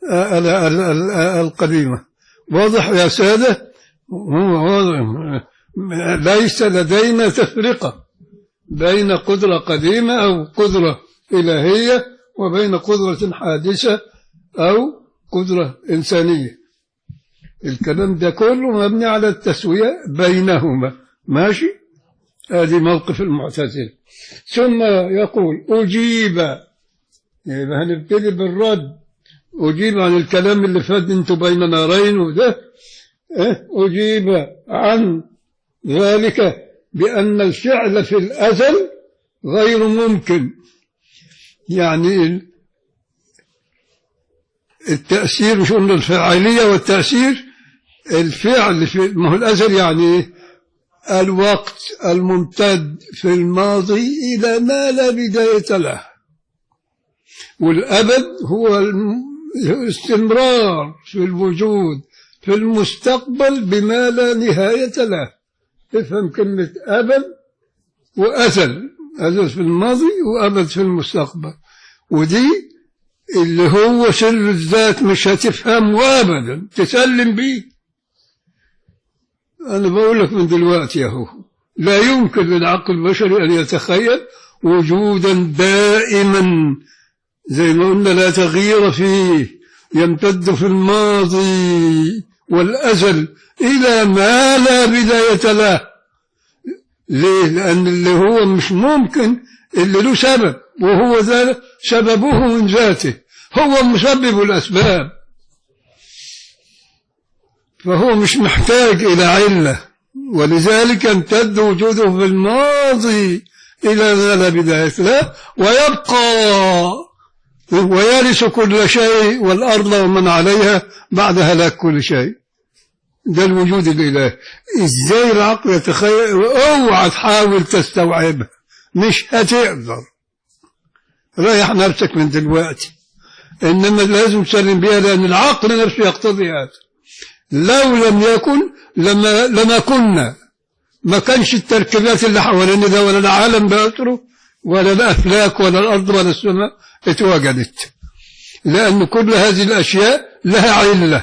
القديمة واضح يا سادة واضح ليس لدينا تفرقة بين قدرة قديمة أو قدرة إلهية وبين قدرة حادثة أو قدرة إنسانية الكلام ده كله مبني على التسوية بينهما ماشي هذه موقف المعتزلة ثم يقول أجيب يبقى هنبتدي بالرد أجيب عن الكلام اللي فات انتوا بين نارين وده إيه؟ أجيب عن ذلك بأن الفعل في الأزل غير ممكن يعني التأثير مش قلنا الفعالية والتأثير الفعل في ما هو الأزل يعني الوقت الممتد في الماضي إلى ما لا بداية له والأبد هو الاستمرار في الوجود في المستقبل بما لا نهاية له افهم كلمة أبد وأزل أزل في الماضي وأبد في المستقبل ودي اللي هو سر الذات مش هتفهمه أبدا تسلم بيه أنا بقول لك من دلوقتي أهو لا يمكن للعقل البشري أن يتخيل وجودا دائما زي ما قلنا لا تغيير فيه يمتد في الماضي والأزل إلى ما لا بداية له ليه؟ لأن اللي هو مش ممكن اللي له سبب وهو ذلك سببه من ذاته هو مسبب الأسباب فهو مش محتاج إلى علة ولذلك امتد وجوده في الماضي إلى ما لا بداية له ويبقى ويرث كل شيء والأرض ومن عليها بعد هلاك كل شيء ده الوجود الإلهي إزاي العقل يتخيل اوعى تحاول تستوعبها مش هتقدر ريح نفسك من دلوقتي إنما لازم تسلم بيها لأن العقل نفسه يقتضي هذا لو لم يكن لما, لما كنا ما كانش التركيبات اللي حوالينا ده ولا العالم بأسره ولا الأفلاك ولا الأرض ولا السماء اتوجدت لأن كل هذه الأشياء لها علة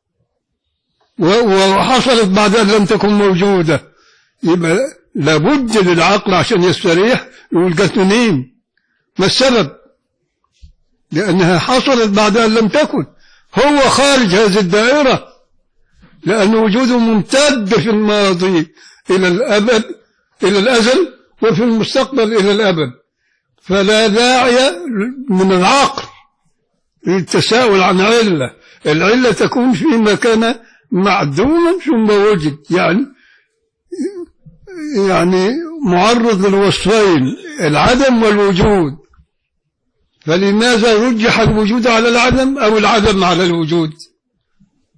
وحصلت بعد أن لم تكن موجودة يبقى لابد للعقل عشان يستريح يقول جت منين ما السبب لأنها حصلت بعد أن لم تكن هو خارج هذه الدائرة لأن وجوده ممتد في الماضي إلى الأبد إلى الأزل وفي المستقبل إلى الأبد فلا داعي من العقل للتساؤل عن علة العلة تكون فيما كان معدوما ثم وجد يعني يعني معرض للوصفين العدم والوجود فلماذا رجح الوجود على العدم أو العدم على الوجود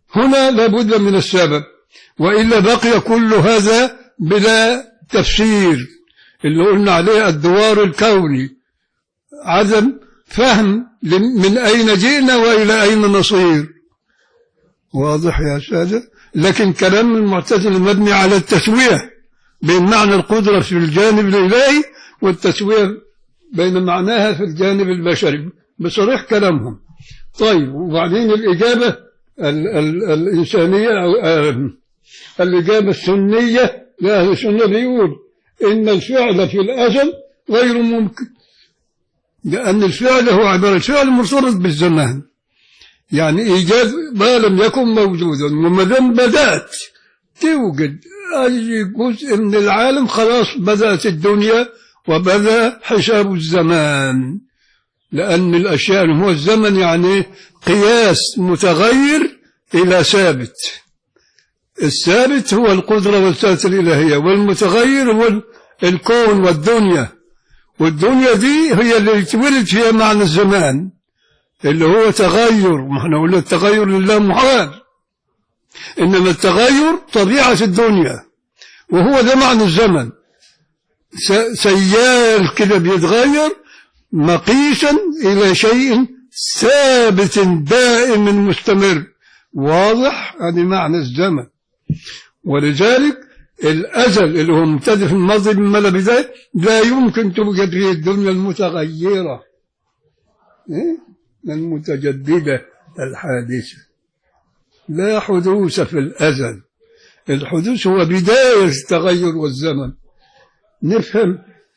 هنا لابد من السبب وإلا بقي كل هذا بلا تفسير اللي قلنا عليه الدوار الكوني عدم فهم لم- من أين جئنا وإلى أين نصير واضح يا سادة لكن كلام المعتزلة مبني على التسوية بين معنى القدرة في الجانب الإلهي والتسوية بين معناها في الجانب البشري بصريح كلامهم طيب وبعدين الإجابة ال ال الإنسانية أو آه الإجابة السنية لأهل السنة بيقول إن الفعل في الأزل غير ممكن لأن الفعل هو عبارة الفعل مرتبط بالزمان يعني إيجاد ما لم يكن موجودا وما دام بدأت توجد أي جزء من العالم خلاص بدأت الدنيا وبدأ حساب الزمان لأن الأشياء هو الزمن يعني قياس متغير إلى ثابت الثابت هو القدرة والذات الإلهية والمتغير هو ال- الكون والدنيا والدنيا دي هي اللي تولد فيها معنى الزمان اللي هو تغير ما احنا قلنا التغير لله محال إنما التغير طبيعة الدنيا وهو ده معنى الزمن س- سيال كده بيتغير مقيسا إلى شيء ثابت دائم مستمر واضح هذا معنى الزمن ولذلك الأزل اللي هو مبتدئ في الماضي من لا بداية لا يمكن توجد فيه الدنيا المتغيرة إيه؟ المتجددة الحادثة لا حدوث في الأزل الحدوث هو بداية التغير والزمن نفهم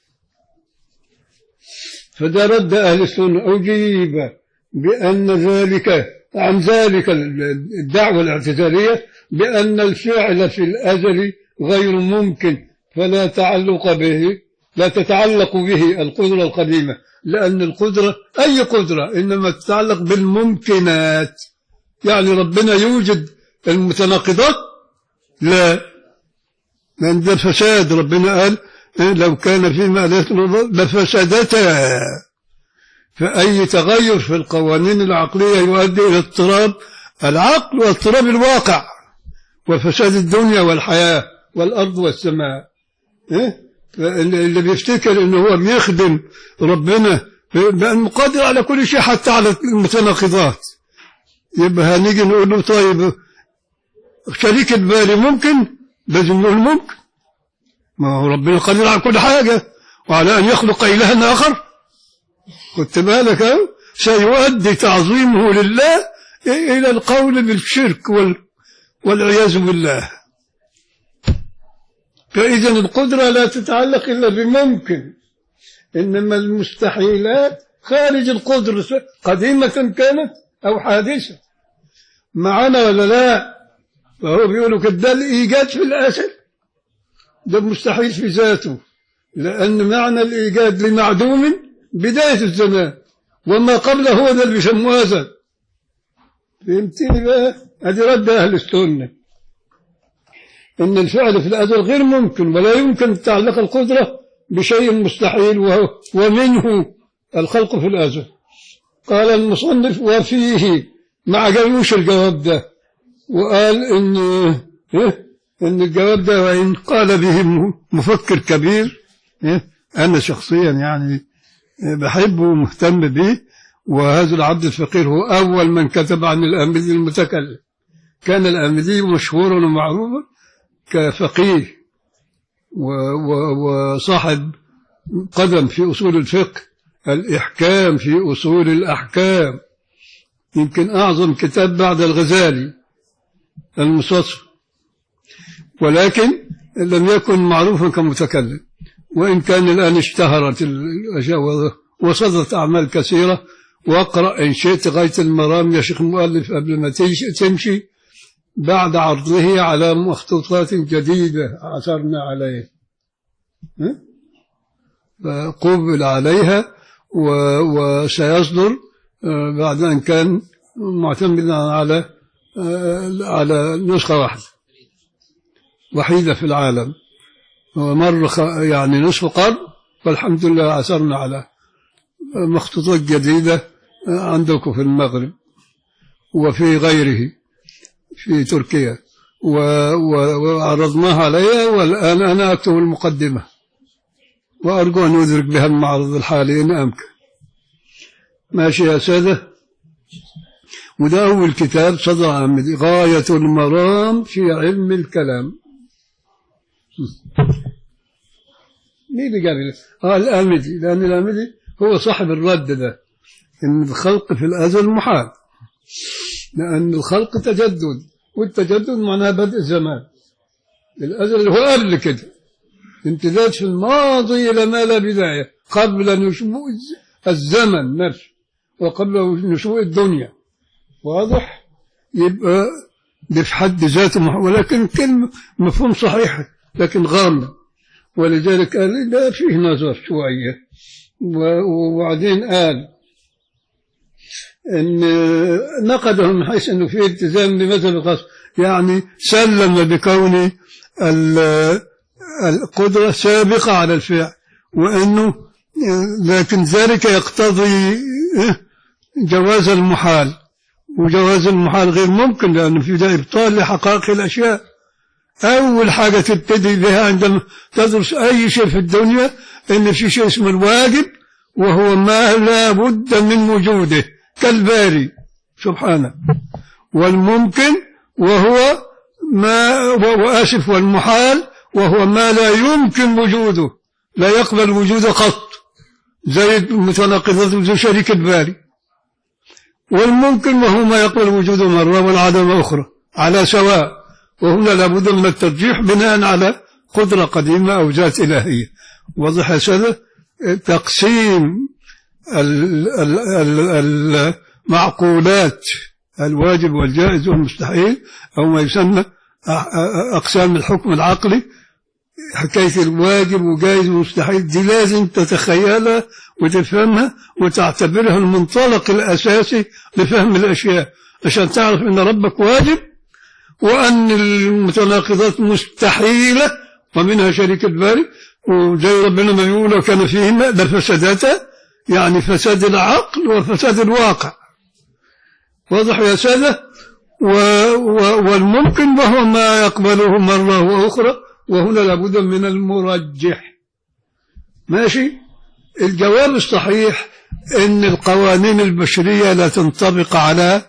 فده رد أهل السنة أجيب بأن ذلك عن ذلك الدعوة الاعتزالية بأن الفعل في الأزل غير ممكن فلا تعلق به لا تتعلق به القدرة القديمة لأن القدرة أي قدرة إنما تتعلق بالممكنات يعني ربنا يوجد المتناقضات لا لأن ده فساد ربنا قال إيه لو كان فيما لا لفسدتا فأي تغير في القوانين العقلية يؤدي إلى اضطراب العقل واضطراب الواقع وفساد الدنيا والحياة والأرض والسماء إيه؟ اللي بيفتكر إنه هو بيخدم ربنا بأنه قادر على كل شيء حتى على المتناقضات يبقى هنيجي نقول له طيب شريك الباري ممكن لازم نقول ممكن ما هو ربنا قادر على كل حاجة وعلى أن يخلق إلها آخر كنت بالك أهو سيؤدي تعظيمه لله إلى القول بالشرك وال والعياذ بالله فإذا القدرة لا تتعلق إلا بممكن إنما المستحيلات خارج القدرة قديمة كانت أو حادثة معنا ولا لا فهو بيقولوا كده ده الإيجاد في الأسل ده مستحيل في ذاته لأن معنى الإيجاد لمعدوم بداية الزمان وما قبله هو ده اللي بيسموه أزل فهمتني بقى هذه رد أهل السنة إن الفعل في الأزل غير ممكن ولا يمكن تعلق القدرة بشيء مستحيل وهو ومنه الخلق في الأزل قال المصنف وفيه ما عجبوش الجواب ده وقال إن إيه؟ إن الجواب ده وإن قال به مفكر كبير إيه؟ أنا شخصيا يعني بحبه ومهتم به وهذا العبد الفقير هو أول من كتب عن الأمدي المتكلم كان الأمدي مشهورا ومعروفا كفقيه وصاحب قدم في أصول الفقه الإحكام في أصول الأحكام يمكن أعظم كتاب بعد الغزالي المستصف ولكن لم يكن معروفا كمتكلم وإن كان الآن اشتهرت الأشياء وصدرت أعمال كثيرة واقرأ إن شئت غاية المرام يا شيخ مؤلف قبل ما تمشي بعد عرضه على مخطوطات جديدة عثرنا عليه فقبل عليها وسيصدر بعد أن كان معتمدا على على نسخة واحدة وحيدة في العالم ومر يعني نصف قرن والحمد لله عثرنا على مخطوطات جديدة عندكم في المغرب وفي غيره في تركيا و- و- وعرضناها عليها والآن أنا أكتب المقدمة وأرجو أن أدرك بها المعرض الحالي إن أمكن ماشي يا سادة وده أول كتاب صدر عن غاية المرام في علم الكلام مين اللي قال لي؟ اه الآمدي لأن الآمدي هو صاحب الرد ده إن الخلق في الأزل محال لأن الخلق تجدد والتجدد معناه بدء الزمان الأزل هو قبل كده امتداد في الماضي إلى ما لا بداية قبل نشوء الزمن نفسه وقبل نشوء الدنيا واضح يبقى ده في حد ذاته مح- ولكن كلمة مفهوم صحيح لكن غامض ولذلك قال لا فيه نظر شوية و- وبعدين قال ان نقده من حيث انه في التزام بمذهب القصر يعني سلم بكون ال- القدرة سابقة على الفعل وانه لكن ذلك يقتضي جواز المحال وجواز المحال غير ممكن لأنه في ده إبطال لحقائق الأشياء أول حاجة تبتدي بها عندما تدرس أي شيء في الدنيا إن في شيء اسمه الواجب وهو ما لا بد من وجوده كالباري سبحانه والممكن وهو ما وآسف والمحال وهو ما لا يمكن وجوده لا يقبل وجوده قط زي المتناقضات زي شريك الباري والممكن وهو ما يقبل وجوده مرة والعدم أخرى على سواء وهنا لابد من الترجيح بناء على قدرة قديمة أو ذات إلهية واضح يا سادة تقسيم ال- ال- ال- المعقولات الواجب والجائز والمستحيل أو ما يسمى أ- أ- أقسام الحكم العقلي حكاية الواجب وجائز ومستحيل دي لازم تتخيلها وتفهمها وتعتبرها المنطلق الأساسي لفهم الأشياء عشان تعرف أن ربك واجب وأن المتناقضات مستحيلة ومنها شريك الباري وزي ربنا ما يقول وكان فيهما لفسداتا يعني فساد العقل وفساد الواقع واضح يا سادة و و والممكن وهو ما يقبله مرة وأخرى وهنا لابد من المرجح ماشي الجواب الصحيح ان القوانين البشرية لا تنطبق على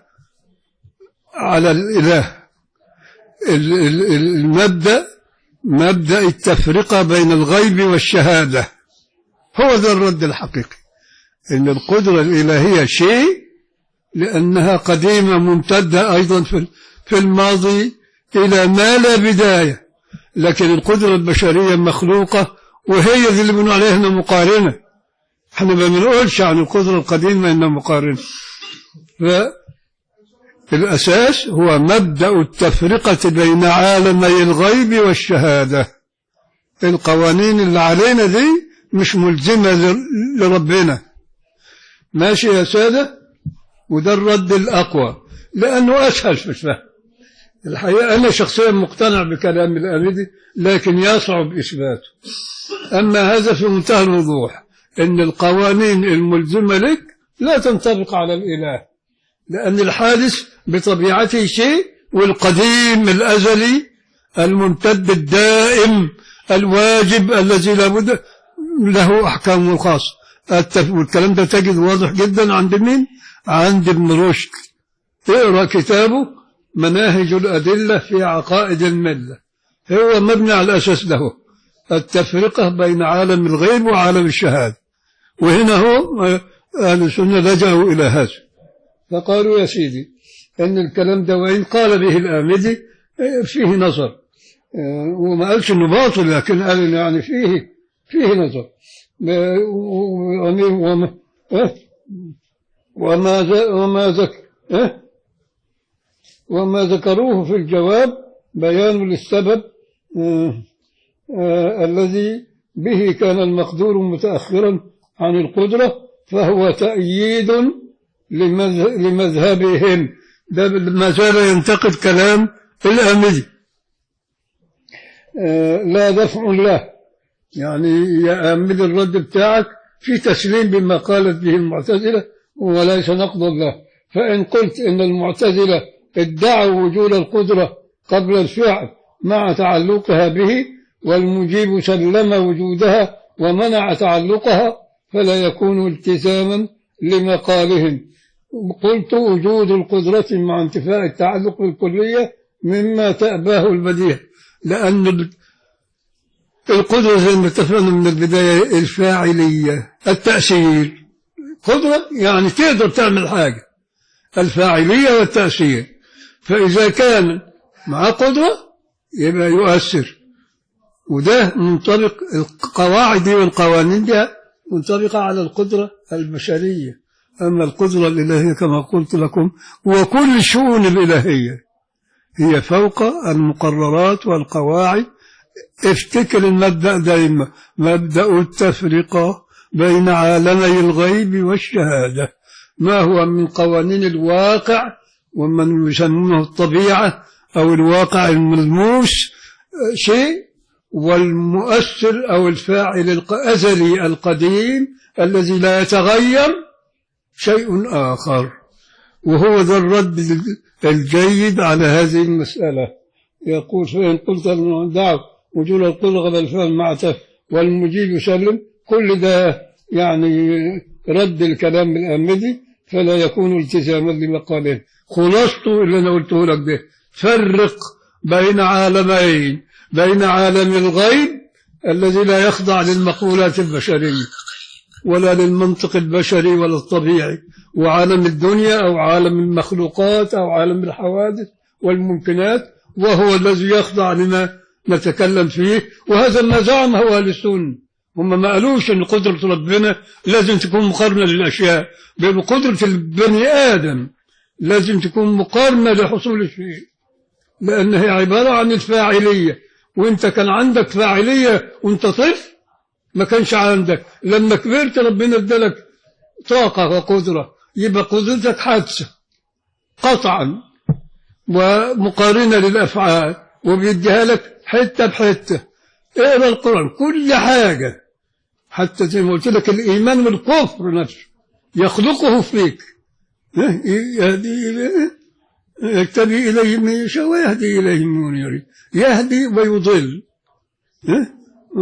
على الإله ال- ال- ال- المبدأ مبدأ التفرقة بين الغيب والشهادة هو ذا الرد الحقيقي ان القدرة الإلهية شيء لأنها قديمة ممتدة أيضا في في الماضي إلى ما لا بداية لكن القدرة البشرية مخلوقة وهي دي اللي بنقول عليها إنها مقارنة احنا ما بنقولش عن القدرة القديمة إنها مقارنة فالأساس هو مبدأ التفرقة بين عالمي الغيب والشهادة القوانين اللي علينا دي مش ملزمة ل- لربنا ماشي يا سادة وده الرد الأقوى لأنه أسهل في الفهم الحقيقة أنا شخصيا مقتنع بكلام الأمدي لكن يصعب إثباته أما هذا في منتهى الوضوح أن القوانين الملزمة لك لا تنطبق على الإله لأن الحادث بطبيعته شيء والقديم الأزلي الممتد الدائم الواجب الذي لابد له أحكامه الخاصة التف- والكلام ده تجد واضح جدا عند مين؟ عند ابن رشد اقرأ كتابه مناهج الأدلة في عقائد الملة هو مبني على الأساس له التفرقة بين عالم الغيب وعالم الشهادة وهنا هو آه، أهل السنة لجأوا إلى هذا فقالوا يا سيدي أن الكلام ده وإن قال به الآمدي آه، فيه نظر آه، وما قالش إنه باطل لكن قال إنه يعني فيه فيه نظر آه، و- و- وما آه، وما ذ- وما ذك آه، وما ذكروه في الجواب بيان للسبب آه، آه، الذي به كان المقدور متأخرا عن القدرة فهو تأييد لمذ- لمذهبهم ده ما زال ينتقد كلام الآمدي آه، لا دفع له يعني يا آمدي الرد بتاعك في تسليم بما قالت به المعتزلة وليس نقض له فإن قلت إن المعتزلة ادعوا وجود القدرة قبل الفعل مع تعلقها به والمجيب سلم وجودها ومنع تعلقها فلا يكون التزاما لمقالهم قلت وجود القدرة مع انتفاء التعلق بالكلية مما تأباه البديهة لأن ال- القدرة زي ما اتفقنا من البداية الفاعلية التأثير قدرة يعني تقدر تعمل حاجة الفاعلية والتأثير فإذا كان مع قدرة يبقى يؤثر وده منطبق القواعد دي والقوانين دي منطبقة على القدرة البشرية أما القدرة الإلهية كما قلت لكم وكل الشؤون الإلهية هي فوق المقررات والقواعد افتكر المبدأ دائما مبدأ التفرقة بين عالمي الغيب والشهادة ما هو من قوانين الواقع ومن يسمونه الطبيعة أو الواقع الملموس آه، شيء والمؤثر أو الفاعل الأزلي القديم الذي لا يتغير شيء آخر وهو ذا الرد الجيد على هذه المسألة يقول فإن قلت دعوا وجود القدرة قبل الفعل مع تف والمجيب يسلم كل ده يعني رد الكلام الأمدي فلا يكون التزاما لمقاله خلاصته اللي أنا قلته لك ده فرق بين عالمين بين عالم الغيب الذي لا يخضع للمقولات البشرية ولا للمنطق البشري ولا الطبيعي وعالم الدنيا أو عالم المخلوقات أو عالم الحوادث والممكنات وهو الذي يخضع لما نتكلم فيه وهذا ما زعمه أهل السنة هم ما قالوش ان قدرة ربنا لازم تكون مقارنة للأشياء بل قدرة البني آدم لازم تكون مقارنة لحصول الشيء لأن هي عبارة عن الفاعلية وانت كان عندك فاعلية وانت طفل ما كانش عندك لما كبرت ربنا ادالك طاقة وقدرة يبقى قدرتك حادثة قطعا ومقارنة للأفعال وبيديها لك حتة بحتة اقرا القرآن كل حاجة حتى زي ما قلت لك الإيمان والكفر نفسه يخلقه فيك ها؟ يهدي إليه يكتبي إليه من يشاء ويهدي إليه من يريد يهدي ويضل ها؟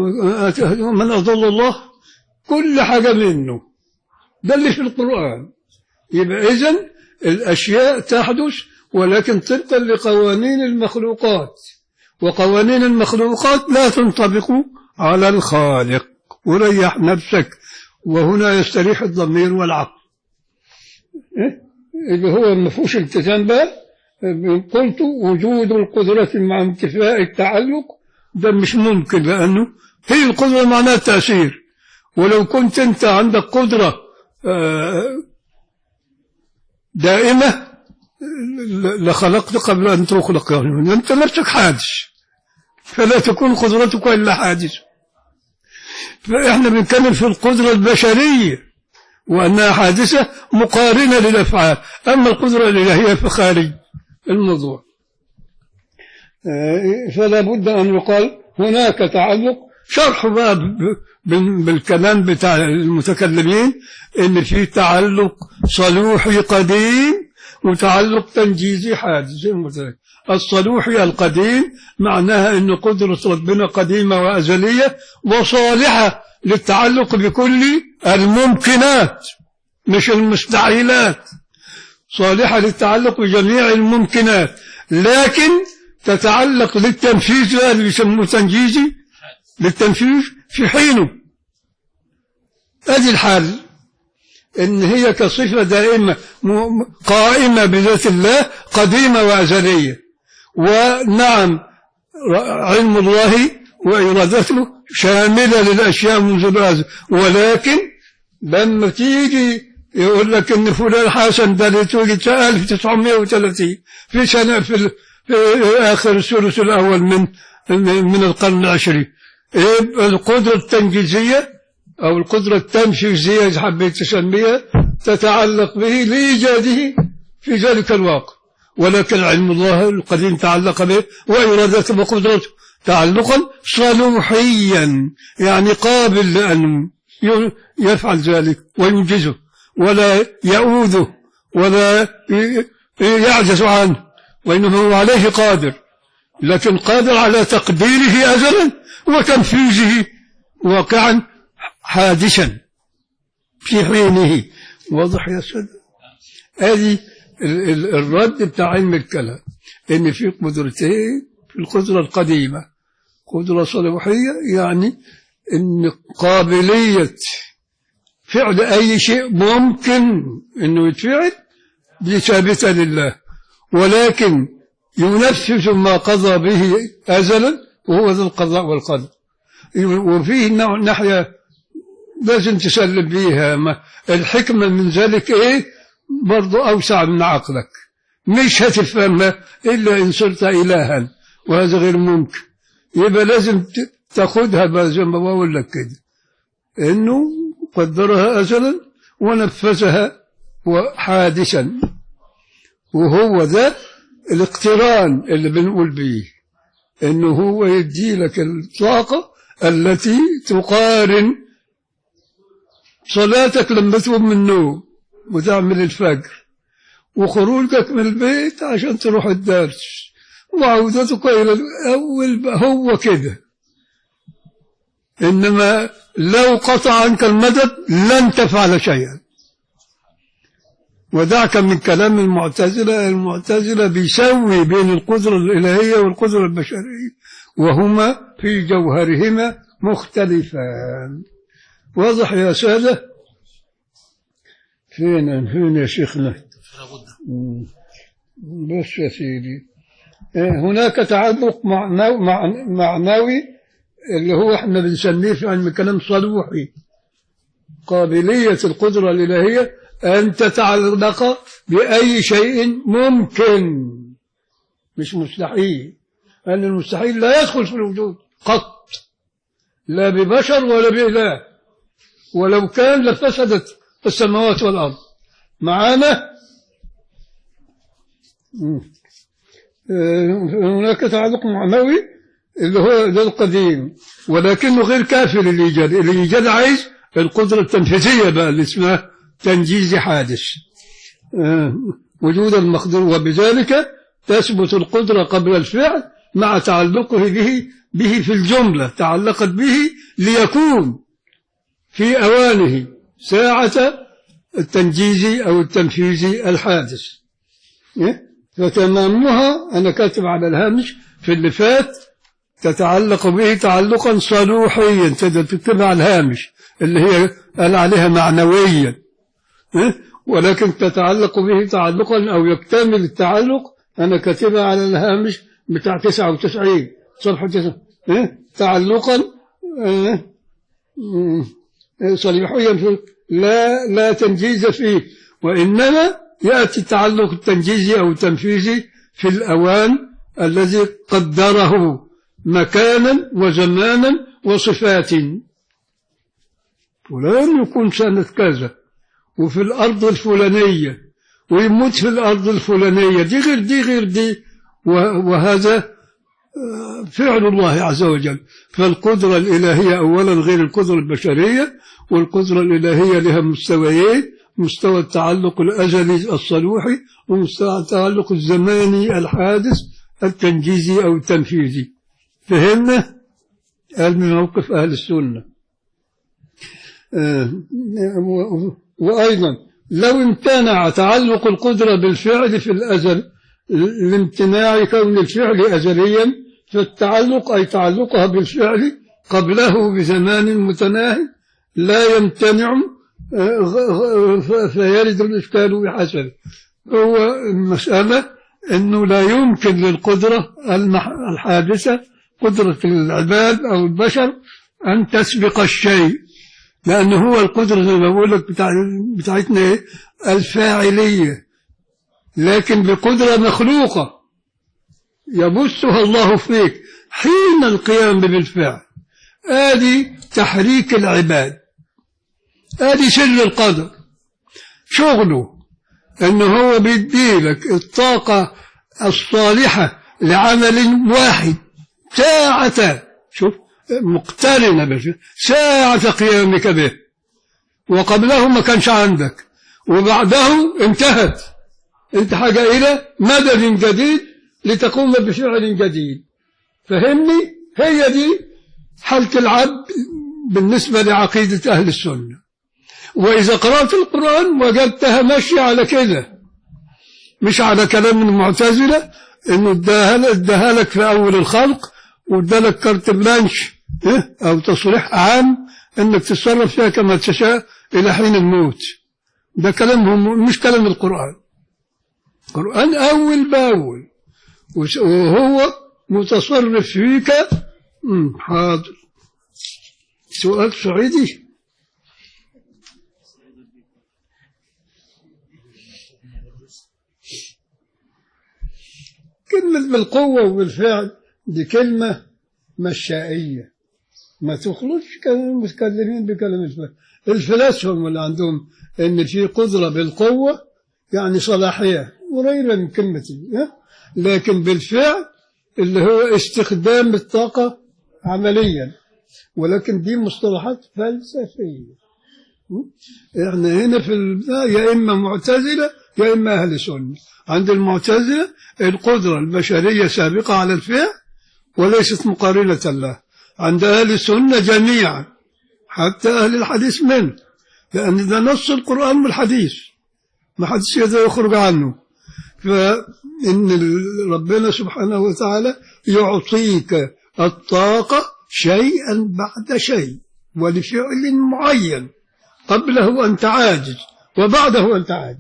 من أضل الله كل حاجة منه ده اللي في القرآن يبقى إذن الأشياء تحدث ولكن طبقا لقوانين المخلوقات وقوانين المخلوقات لا تنطبق على الخالق وريح نفسك وهنا يستريح الضمير والعقل إيه؟ اللي هو ما فيهوش التزام بقى قلت وجود القدرة مع انتفاء التعلق ده مش ممكن لأنه هي القدرة معناها التأثير ولو كنت أنت عندك قدرة آه، دائمة ل- لخلقت قبل أن تخلق يعني أنت نفسك حادث فلا تكون قدرتك إلا حادث فإحنا بنتكلم في القدرة البشرية وأنها حادثة مقارنة للأفعال أما القدرة الإلهية فخارج الموضوع آه، فلا بد أن يقال هناك تعلق شرح بقى ب- ب- بالكلام بتاع المتكلمين إن في تعلق صلوحي قديم وتعلق تنجيزي حادث زي ما قلت لك. الصلوحي القديم معناها أن قدرة ربنا قديمة وأزلية وصالحة للتعلق بكل الممكنات مش المستحيلات صالحة للتعلق بجميع الممكنات لكن تتعلق للتنفيذ بقى اللي بيسموه تنجيزي للتنفيذ في حينه ادي الحال ان هي كصفة دائمة م- قائمة بذات الله قديمة وأزلية ونعم ر- علم الله وإرادته شاملة للأشياء منذ الأزل ولكن لما تيجي يقول لك ان فلان حسن ده اللي توجد 1930 في سنة في, ال- في آخر الثلث الأول من من القرن العشرين يبقى القدرة التنجيزية أو القدرة التنفيذية إذا حبيت تسميها تتعلق به لإيجاده في ذلك الواقع ولكن علم الله القديم تعلق به وإرادته وقدرته تعلقا صلوحيا يعني قابل لأن ي- يفعل ذلك وينجزه ولا يؤوده ولا ي- يعجز عنه وإنما هو عليه قادر لكن قادر على تقديره أزلا وتنفيذه واقعا حادثا في حينه واضح يا سيدي هذه ال- ال- الرد بتاع علم الكلام ان في قدرتين في القدرة القديمة قدرة صلاحية يعني ان قابلية فعل اي شيء ممكن انه يتفعل دي ثابتة لله ولكن ينفذ ما قضى به ازلا وهو ذو القضاء والقدر وفيه نوع- ناحية لازم تسلم بيها ما الحكمة من ذلك ايه برضو اوسع من عقلك مش هتفهمها الا ان صرت الها وهذا غير ممكن يبقى لازم ت- تاخدها بقى زي ما بقول لك كده انه قدرها ازلا ونفذها حادثا وهو ده الاقتران اللي بنقول بيه انه هو يدي لك الطاقة التي تقارن صلاتك لما تقوم من النوم وتعمل الفجر وخروجك من البيت عشان تروح الدرس وعودتك إلى الأول هو كده إنما لو قطع عنك المدد لن تفعل شيئا ودعك من كلام المعتزلة المعتزلة بيسوي بين القدرة الإلهية والقدرة البشرية وهما في جوهرهما مختلفان واضح يا سادة فين فين يا شيخنا لابد مم. بص يا سيدي آه، هناك تعلق معنو- مع- معنوي اللي هو احنا بنسميه في علم الكلام صلوحي قابلية القدرة الإلهية أن تتعلق بأي شيء ممكن مش مستحيل لأن المستحيل لا يدخل في الوجود قط لا ببشر ولا بإله ولو كان لفسدت السماوات والأرض معانا مم. آه، هناك تعلق معنوي اللي هو ده القديم ولكنه غير كافي للإيجاد الإيجاد عايز القدرة التنفيذية بقى اللي اسمها تنجيز حادث آه، وجود المقدور وبذلك تثبت القدرة قبل الفعل مع تعلقه به به في الجملة تعلقت به ليكون في أوانه ساعة التنجيز أو التنفيذ الحادث إيه؟ فتمامها أنا كاتب على الهامش في اللي فات تتعلق به تعلقا صلوحيا تقدر تكتبها على الهامش اللي هي قال عليها معنويا إيه؟ ولكن تتعلق به تعلقا أو يكتمل التعلق أنا كاتبها على الهامش بتاع 99 صفحة 9 إيه؟ تعلقا إيه؟ مم. صليحيا في لا لا تنجيز فيه وإنما يأتي التعلق التنجيزي أو التنفيذي في الأوان الذي قدره مكانا وزمانا وصفات فلان يكون سنة كذا وفي الأرض الفلانية ويموت في الأرض الفلانية دي غير دي غير دي وهذا فعل الله عز وجل فالقدرة الإلهية أولا غير القدرة البشرية والقدرة الإلهية لها مستويين مستوى التعلق الأزلي الصلوحي ومستوى التعلق الزماني الحادث التنجيزي أو التنفيذي فهمنا قال من موقف أهل السنة آه وأيضا لو امتنع تعلق القدرة بالفعل في الأزل لامتناع كون الفعل أزليا فالتعلق أي تعلقها بالفعل قبله بزمان متناهي لا يمتنع فيرد الإشكال بحسب هو المسألة أنه لا يمكن للقدرة الحادثة قدرة العباد أو البشر أن تسبق الشيء لأنه هو القدرة زي ما بقول لك بتاع بتاعتنا إيه؟ الفاعلية لكن بقدرة مخلوقة يبثها الله فيك حين القيام بالفعل آدي تحريك العباد آدي سر القدر شغله أنه هو بيديلك الطاقة الصالحة لعمل واحد ساعة شوف مقترنة بالفعل ساعة قيامك به وقبله ما كانش عندك وبعده انتهت انت حاجة إلى مدد جديد لتقوم بفعل جديد فهمني هي دي حالة العبد بالنسبة لعقيدة أهل السنة وإذا قرأت القرآن وجدتها ماشية على كده مش على كلام المعتزلة إنه اداها اداها لك في أول الخلق وادالك كارت بلانش إيه؟ أو تصريح عام إنك تتصرف فيها كما تشاء إلى حين الموت ده كلامهم مش كلام القرآن القرآن أول بأول وس- وهو متصرف فيك مم، حاضر سؤال صعيدي كلمة بالقوة وبالفعل دي كلمة مشائية ما تخلطش كلام المتكلمين بكلام الفلاسفة الفلاسفة هم اللي عندهم ان في قدرة بالقوة يعني صلاحية قريبة من كلمة دي، ها؟ لكن بالفعل اللي هو استخدام الطاقة عمليا ولكن دي مصطلحات فلسفية احنا هنا في ال- يا اما معتزله يا اما اهل سنه عند المعتزله القدره البشريه سابقه على الفعل وليست مقارنه له عند اهل السنه جميعا حتى اهل الحديث منه لان ده نص القران والحديث ما حدش يقدر يخرج عنه فإن ال- ربنا سبحانه وتعالى يعطيك الطاقة شيئا بعد شيء ولفعل معين قبله أنت عاجز وبعده أنت عاجز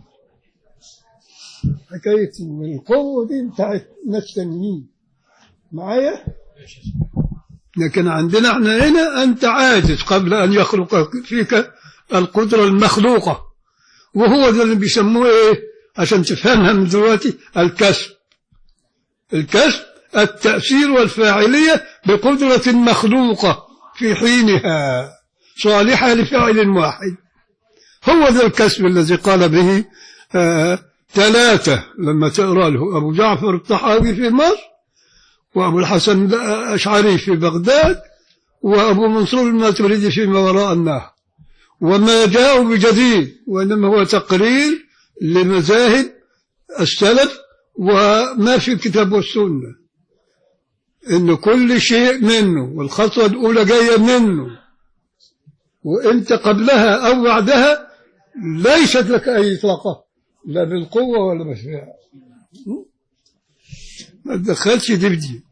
حكاية القوة دي بتاعت ناس تانيين معايا لكن عندنا احنا هنا أنت عاجز قبل أن يخلق فيك القدرة المخلوقة وهو ده اللي بيسموه ايه عشان تفهمها من دلوقتي الكسب الكسب التأثير والفاعلية بقدرة مخلوقة في حينها صالحة لفعل واحد هو ذا الكسب الذي قال به آه ثلاثة لما تقرأ له أبو جعفر الطحاوي في مصر وأبو الحسن الأشعري في بغداد وأبو منصور الماتريدي فيما وراء النهر وما جاءوا بجديد وإنما هو تقرير لمذاهب السلف وما في الكتاب والسنة إن كل شيء منه والخطوة الأولى جاية منه وأنت قبلها أو بعدها ليست لك أي طاقة لا بالقوة ولا بالفعل ما تدخلش دي بدي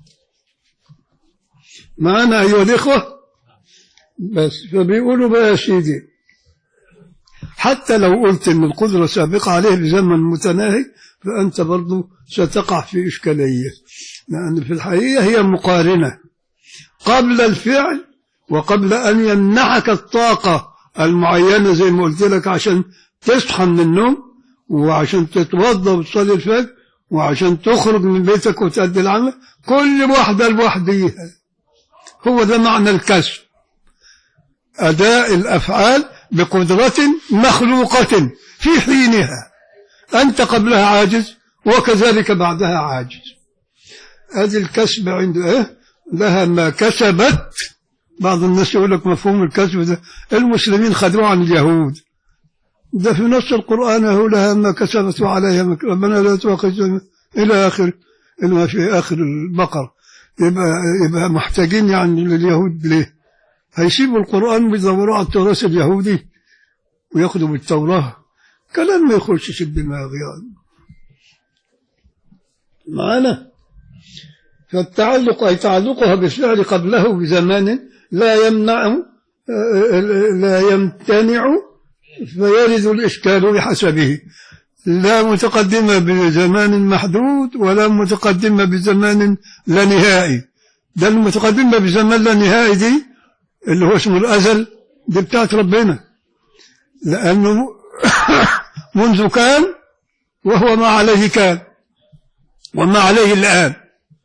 معنا أيها الإخوة بس فبيقولوا بقى يا سيدي حتى لو قلت ان القدرة سابقة عليه بزمن متناهي فأنت برضو ستقع في إشكالية لأن في الحقيقة هي مقارنة قبل الفعل وقبل أن يمنحك الطاقة المعينة زي ما قلت لك عشان تصحى من النوم وعشان تتوضا وتصلي الفجر وعشان تخرج من بيتك وتأدي العمل كل واحدة لوحديها هو ده معنى الكسب أداء الأفعال بقدرة مخلوقة في حينها أنت قبلها عاجز وكذلك بعدها عاجز هذه الكسب عند إيه لها ما كسبت بعض الناس يقول لك مفهوم الكسب ده المسلمين خدوه عن اليهود ده في نص القرآن هو لها ما كسبت وعليها ما ك- ربنا لا تؤاخذنا إلى آخر إلى في آخر البقرة يبقى يبقى محتاجين يعني لليهود ليه؟ هيسيبوا القرآن ويدوروا على التراث اليهودي وياخدوا بالتوراة كلام ما يخشش الدماغ يعني معنا فالتعلق أي تعلقها بالفعل قبله بزمان لا يمنع لا يمتنع فيرد الإشكال بحسبه لا متقدمة بزمان محدود ولا متقدمة بزمان لا نهائي ده المتقدمة بزمان لا نهائي دي اللي هو اسمه الأزل دي بتاعت ربنا لأنه منذ كان وهو ما عليه كان وما عليه الآن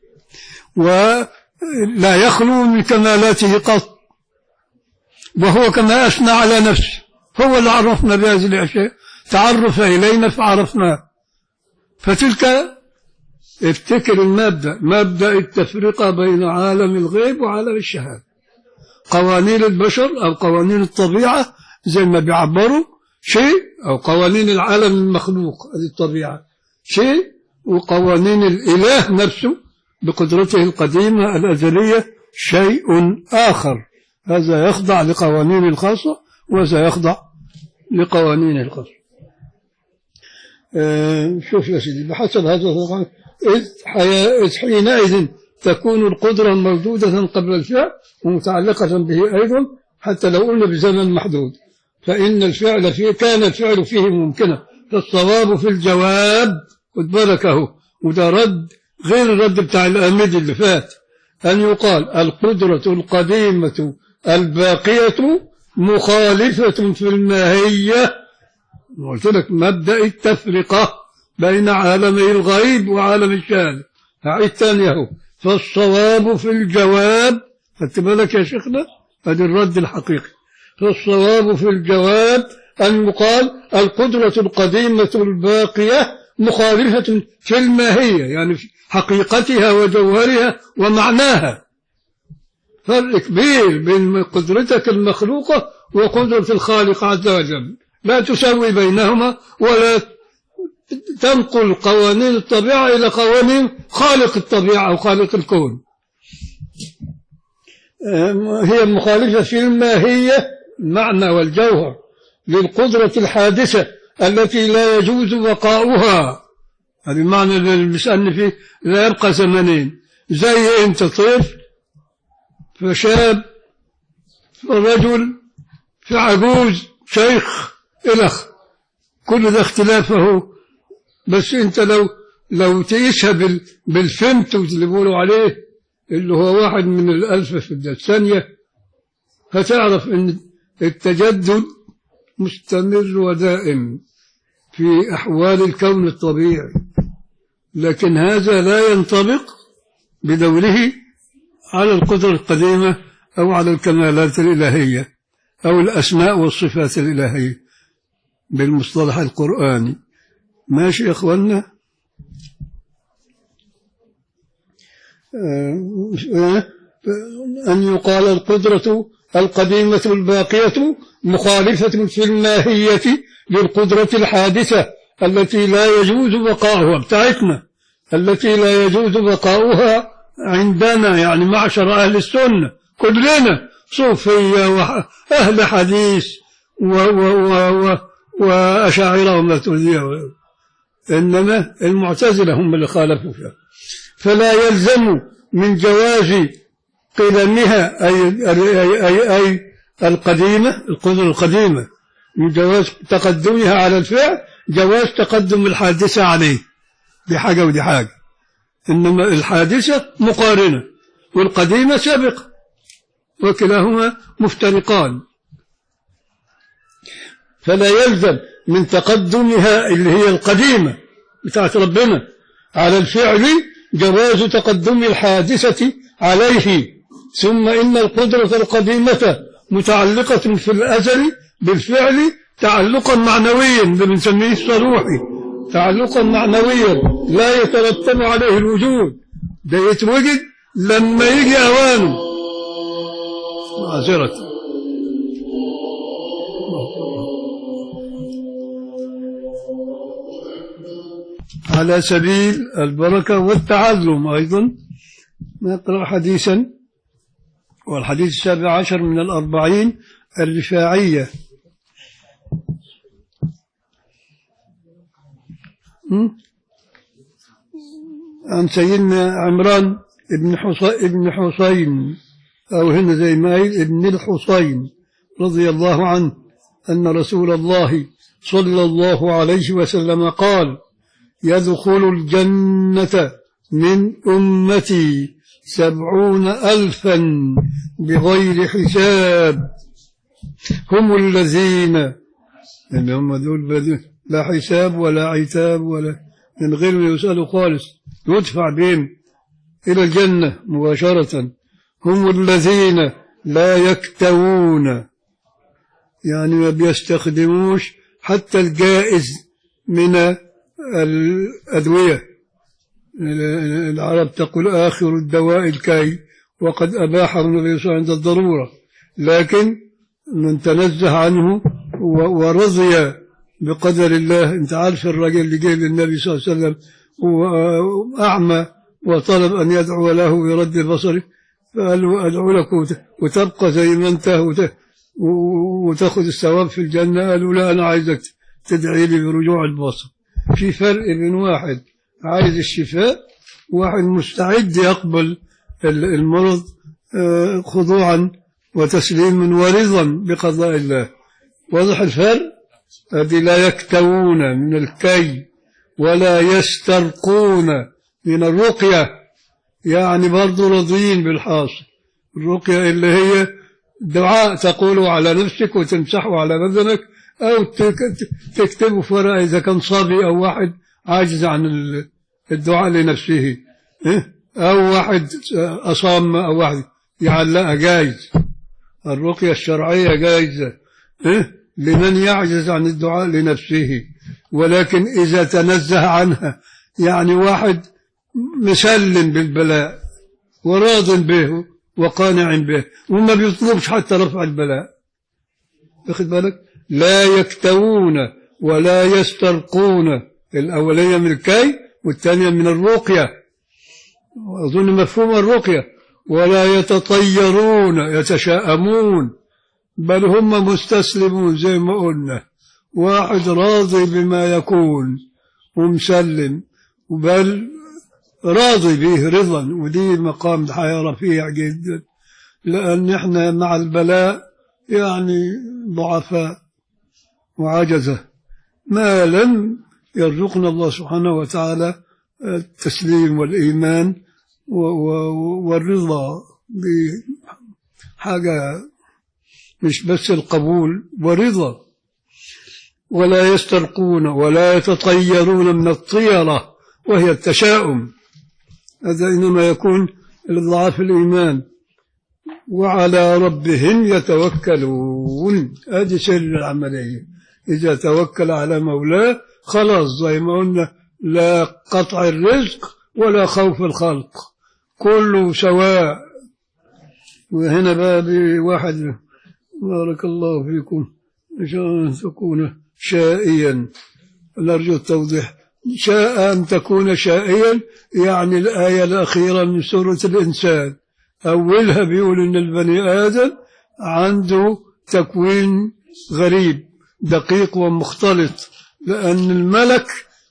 ولا يخلو من كمالاته قط وهو كما أثنى على نفسه هو اللي عرفنا بهذه الأشياء تعرف إلينا فعرفناه فتلك افتكر المبدأ مبدأ التفرقة بين عالم الغيب وعالم الشهادة قوانين البشر أو قوانين الطبيعة زي ما بيعبروا شيء أو قوانين العالم المخلوق هذه الطبيعة شيء وقوانين الإله نفسه بقدرته القديمة الأزلية شيء آخر هذا يخضع لقوانين الخاصة وهذا يخضع لقوانين الخاصة آه، شوف يا سيدي بحسب هذا طبعا إذ حيا- إذ حينئذ تكون القدرة موجودة قبل الفعل ومتعلقة به أيضا حتى لو قلنا بزمن محدود فإن الفعل فيه كان الفعل فيه ممكنا فالصواب في الجواب خد بالك اهو وده رد غير الرد بتاع الآمدي اللي فات أن يقال القدرة القديمة الباقية مخالفة في الماهية قلت لك مبدأ التفرقة بين عالمي الغيب وعالم الشهادة هعيد تاني اهو فالصواب في الجواب خدت بالك يا شيخنا هذا الرد الحقيقي فالصواب في الجواب أن يقال القدرة القديمة الباقية مخالفة في الماهية يعني في حقيقتها وجوهرها ومعناها فرق كبير بين قدرتك المخلوقة وقدرة الخالق عز وجل لا تسوي بينهما ولا تنقل قوانين الطبيعة إلى قوانين خالق الطبيعة أو خالق الكون هي مخالفة في الماهية المعنى والجوهر للقدرة الحادثة التي لا يجوز بقاؤها هذا المعنى اللي بيسألني فيه لا يبقى زمنين زي انت طفل فشاب فرجل في عجوز شيخ إلخ كل ده اختلافه بس انت لو لو تقيسها بال بالفمت اللي بيقولوا عليه اللي هو واحد من الألف في الثانية هتعرف ان التجدد مستمر ودائم في أحوال الكون الطبيعي لكن هذا لا ينطبق بدوره على القدرة القديمة أو على الكمالات الإلهية أو الأسماء والصفات الإلهية بالمصطلح القرآني ماشي يا أخوانا آه، أن يقال القدرة القديمة الباقية مخالفة في الماهية للقدرة الحادثة التي لا يجوز بقاؤها بتاعتنا التي لا يجوز بقاؤها عندنا يعني معشر أهل السنة كلنا صوفية وأهل حديث و و و و وأشاعرة وماتريدية إنما المعتزلة هم اللي خالفوا فيها فلا يلزم من جواز قدمها أي, أي, أي, أي, أي القديمة القدرة القديمة من جواز تقدمها على الفعل جواز تقدم الحادثة عليه دي حاجة ودي حاجة إنما الحادثة مقارنة والقديمة سابقة وكلاهما مفترقان فلا يلزم من تقدمها اللي هي القديمة بتاعت ربنا على الفعل جواز تقدم الحادثة عليه ثم إن القدرة القديمة متعلقة في الأزل بالفعل تعلقا معنويا ده بنسميه الصروحي تعلقا معنويا لا يترتب عليه الوجود ده يتوجد لما يجي أوانه معذرة على سبيل البركة والتعلم أيضا نقرأ حديثا والحديث السابع عشر من الأربعين الرفاعية م? عن سيدنا عمران ابن حصين, ابن حسين أو هنا زي ما قال ابن الحسين رضي الله عنه أن رسول الله صلى الله عليه وسلم قال يدخل الجنة من أمتي سبعون ألفا بغير حساب هم الذين اللي هم دول بدون لا حساب ولا عتاب ولا من غير ما يسألوا خالص يدفع بهم إلى الجنة مباشرة هم الذين لا يكتوون يعني ما بيستخدموش حتى الجائز من الأدوية العرب تقول آخر الدواء الكي وقد أباحه النبي صلى الله عليه وسلم عند الضرورة لكن من تنزه عنه ورضي بقدر الله انت عارف الرجل اللي جاي للنبي صلى الله عليه وسلم وأعمى وطلب أن يدعو له برد بصره فقال له أدعو لك وت- وتبقى زي ما أنت وت- و- وتاخذ الثواب في الجنة قالوا لا أنا عايزك تدعي لي برجوع البصر في فرق بين واحد عايز الشفاء وواحد مستعد يقبل ال- المرض آه، خضوعا وتسليما ورضا بقضاء الله واضح الفرق هذه لا يكتوون من الكي ولا يسترقون من الرقية يعني برضو راضيين بالحاصل الرقية اللي هي دعاء تقوله على نفسك وتمسحه على بدنك أو تك- تكتبه في ورقة إذا كان صبي أو واحد عاجز عن ال- الدعاء لنفسه إيه؟ أو واحد أصام أو واحد يعلقها جايز الرقية الشرعية جائزة إيه؟ لمن يعجز عن الدعاء لنفسه ولكن إذا تنزه عنها يعني واحد مسلم بالبلاء وراض به وقانع به وما بيطلبش حتى رفع البلاء واخد بالك لا يكتوون ولا يسترقون الأولية من الكي والثانية من الرقية أظن مفهوم الرقية ولا يتطيرون يتشاءمون بل هم مستسلمون زي ما قلنا واحد راضي بما يكون ومسلم بل راضي به رضا ودي مقام حياة رفيع جدا لأن احنا مع البلاء يعني ضعفاء وعجزة ما لم يرزقنا الله سبحانه وتعالى التسليم والإيمان و- و- والرضا بحاجة مش بس القبول ورضا ولا يسترقون ولا يتطيرون من الطيرة وهي التشاؤم هذا إنما يكون لضعاف الإيمان وعلى ربهم يتوكلون هذه سر العملية إذا توكل على مولاه خلاص زي ما قلنا لا قطع الرزق ولا خوف الخلق كله سواء وهنا بقى بواحد بارك الله فيكم إن شاء أن تكون شائيا نرجو التوضيح شاء أن تكون شائيا يعني الآية الأخيرة من سورة الإنسان أولها بيقول إن البني آدم عنده تكوين غريب دقيق ومختلط لأن الملك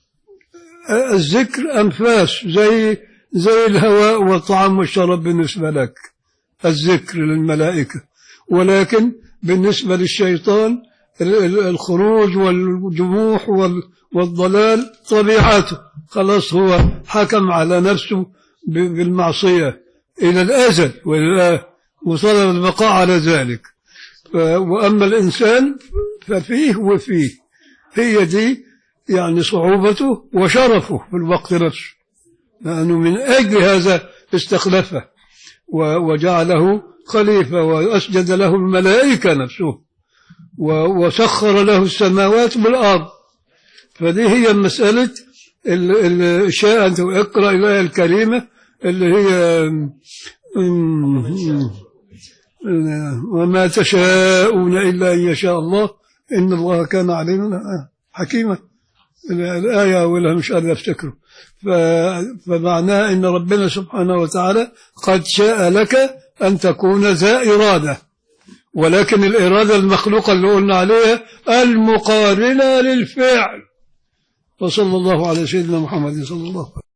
الذكر أنفاس زي زي الهواء والطعام والشراب بالنسبة لك الذكر للملائكة ولكن بالنسبة للشيطان ال- ال- الخروج والجموح وال- والضلال طبيعته خلاص هو حكم على نفسه ب- بالمعصية إلى الأزل وإلى- وطلب البقاء على ذلك ف- وأما الإنسان ففيه وفيه هي دي يعني صعوبته وشرفه في الوقت نفسه لأنه من أجل هذا استخلفه و- وجعله خليفة وأسجد له الملائكة نفسه و- وسخر له السماوات والأرض فدي هي مسألة ال- ال- شاء أن اقرأ الآية الكريمة اللي هي أم- وما تشاءون إلا أن يشاء الله إن الله كان علينا حكيما الآية أولها مش قادر أفتكره ف- فمعناه إن ربنا سبحانه وتعالى قد شاء لك أن تكون ذا إرادة ولكن الإرادة المخلوقة اللي قلنا عليها المقارنة للفعل وصلى الله على سيدنا محمد صلى الله عليه وسلم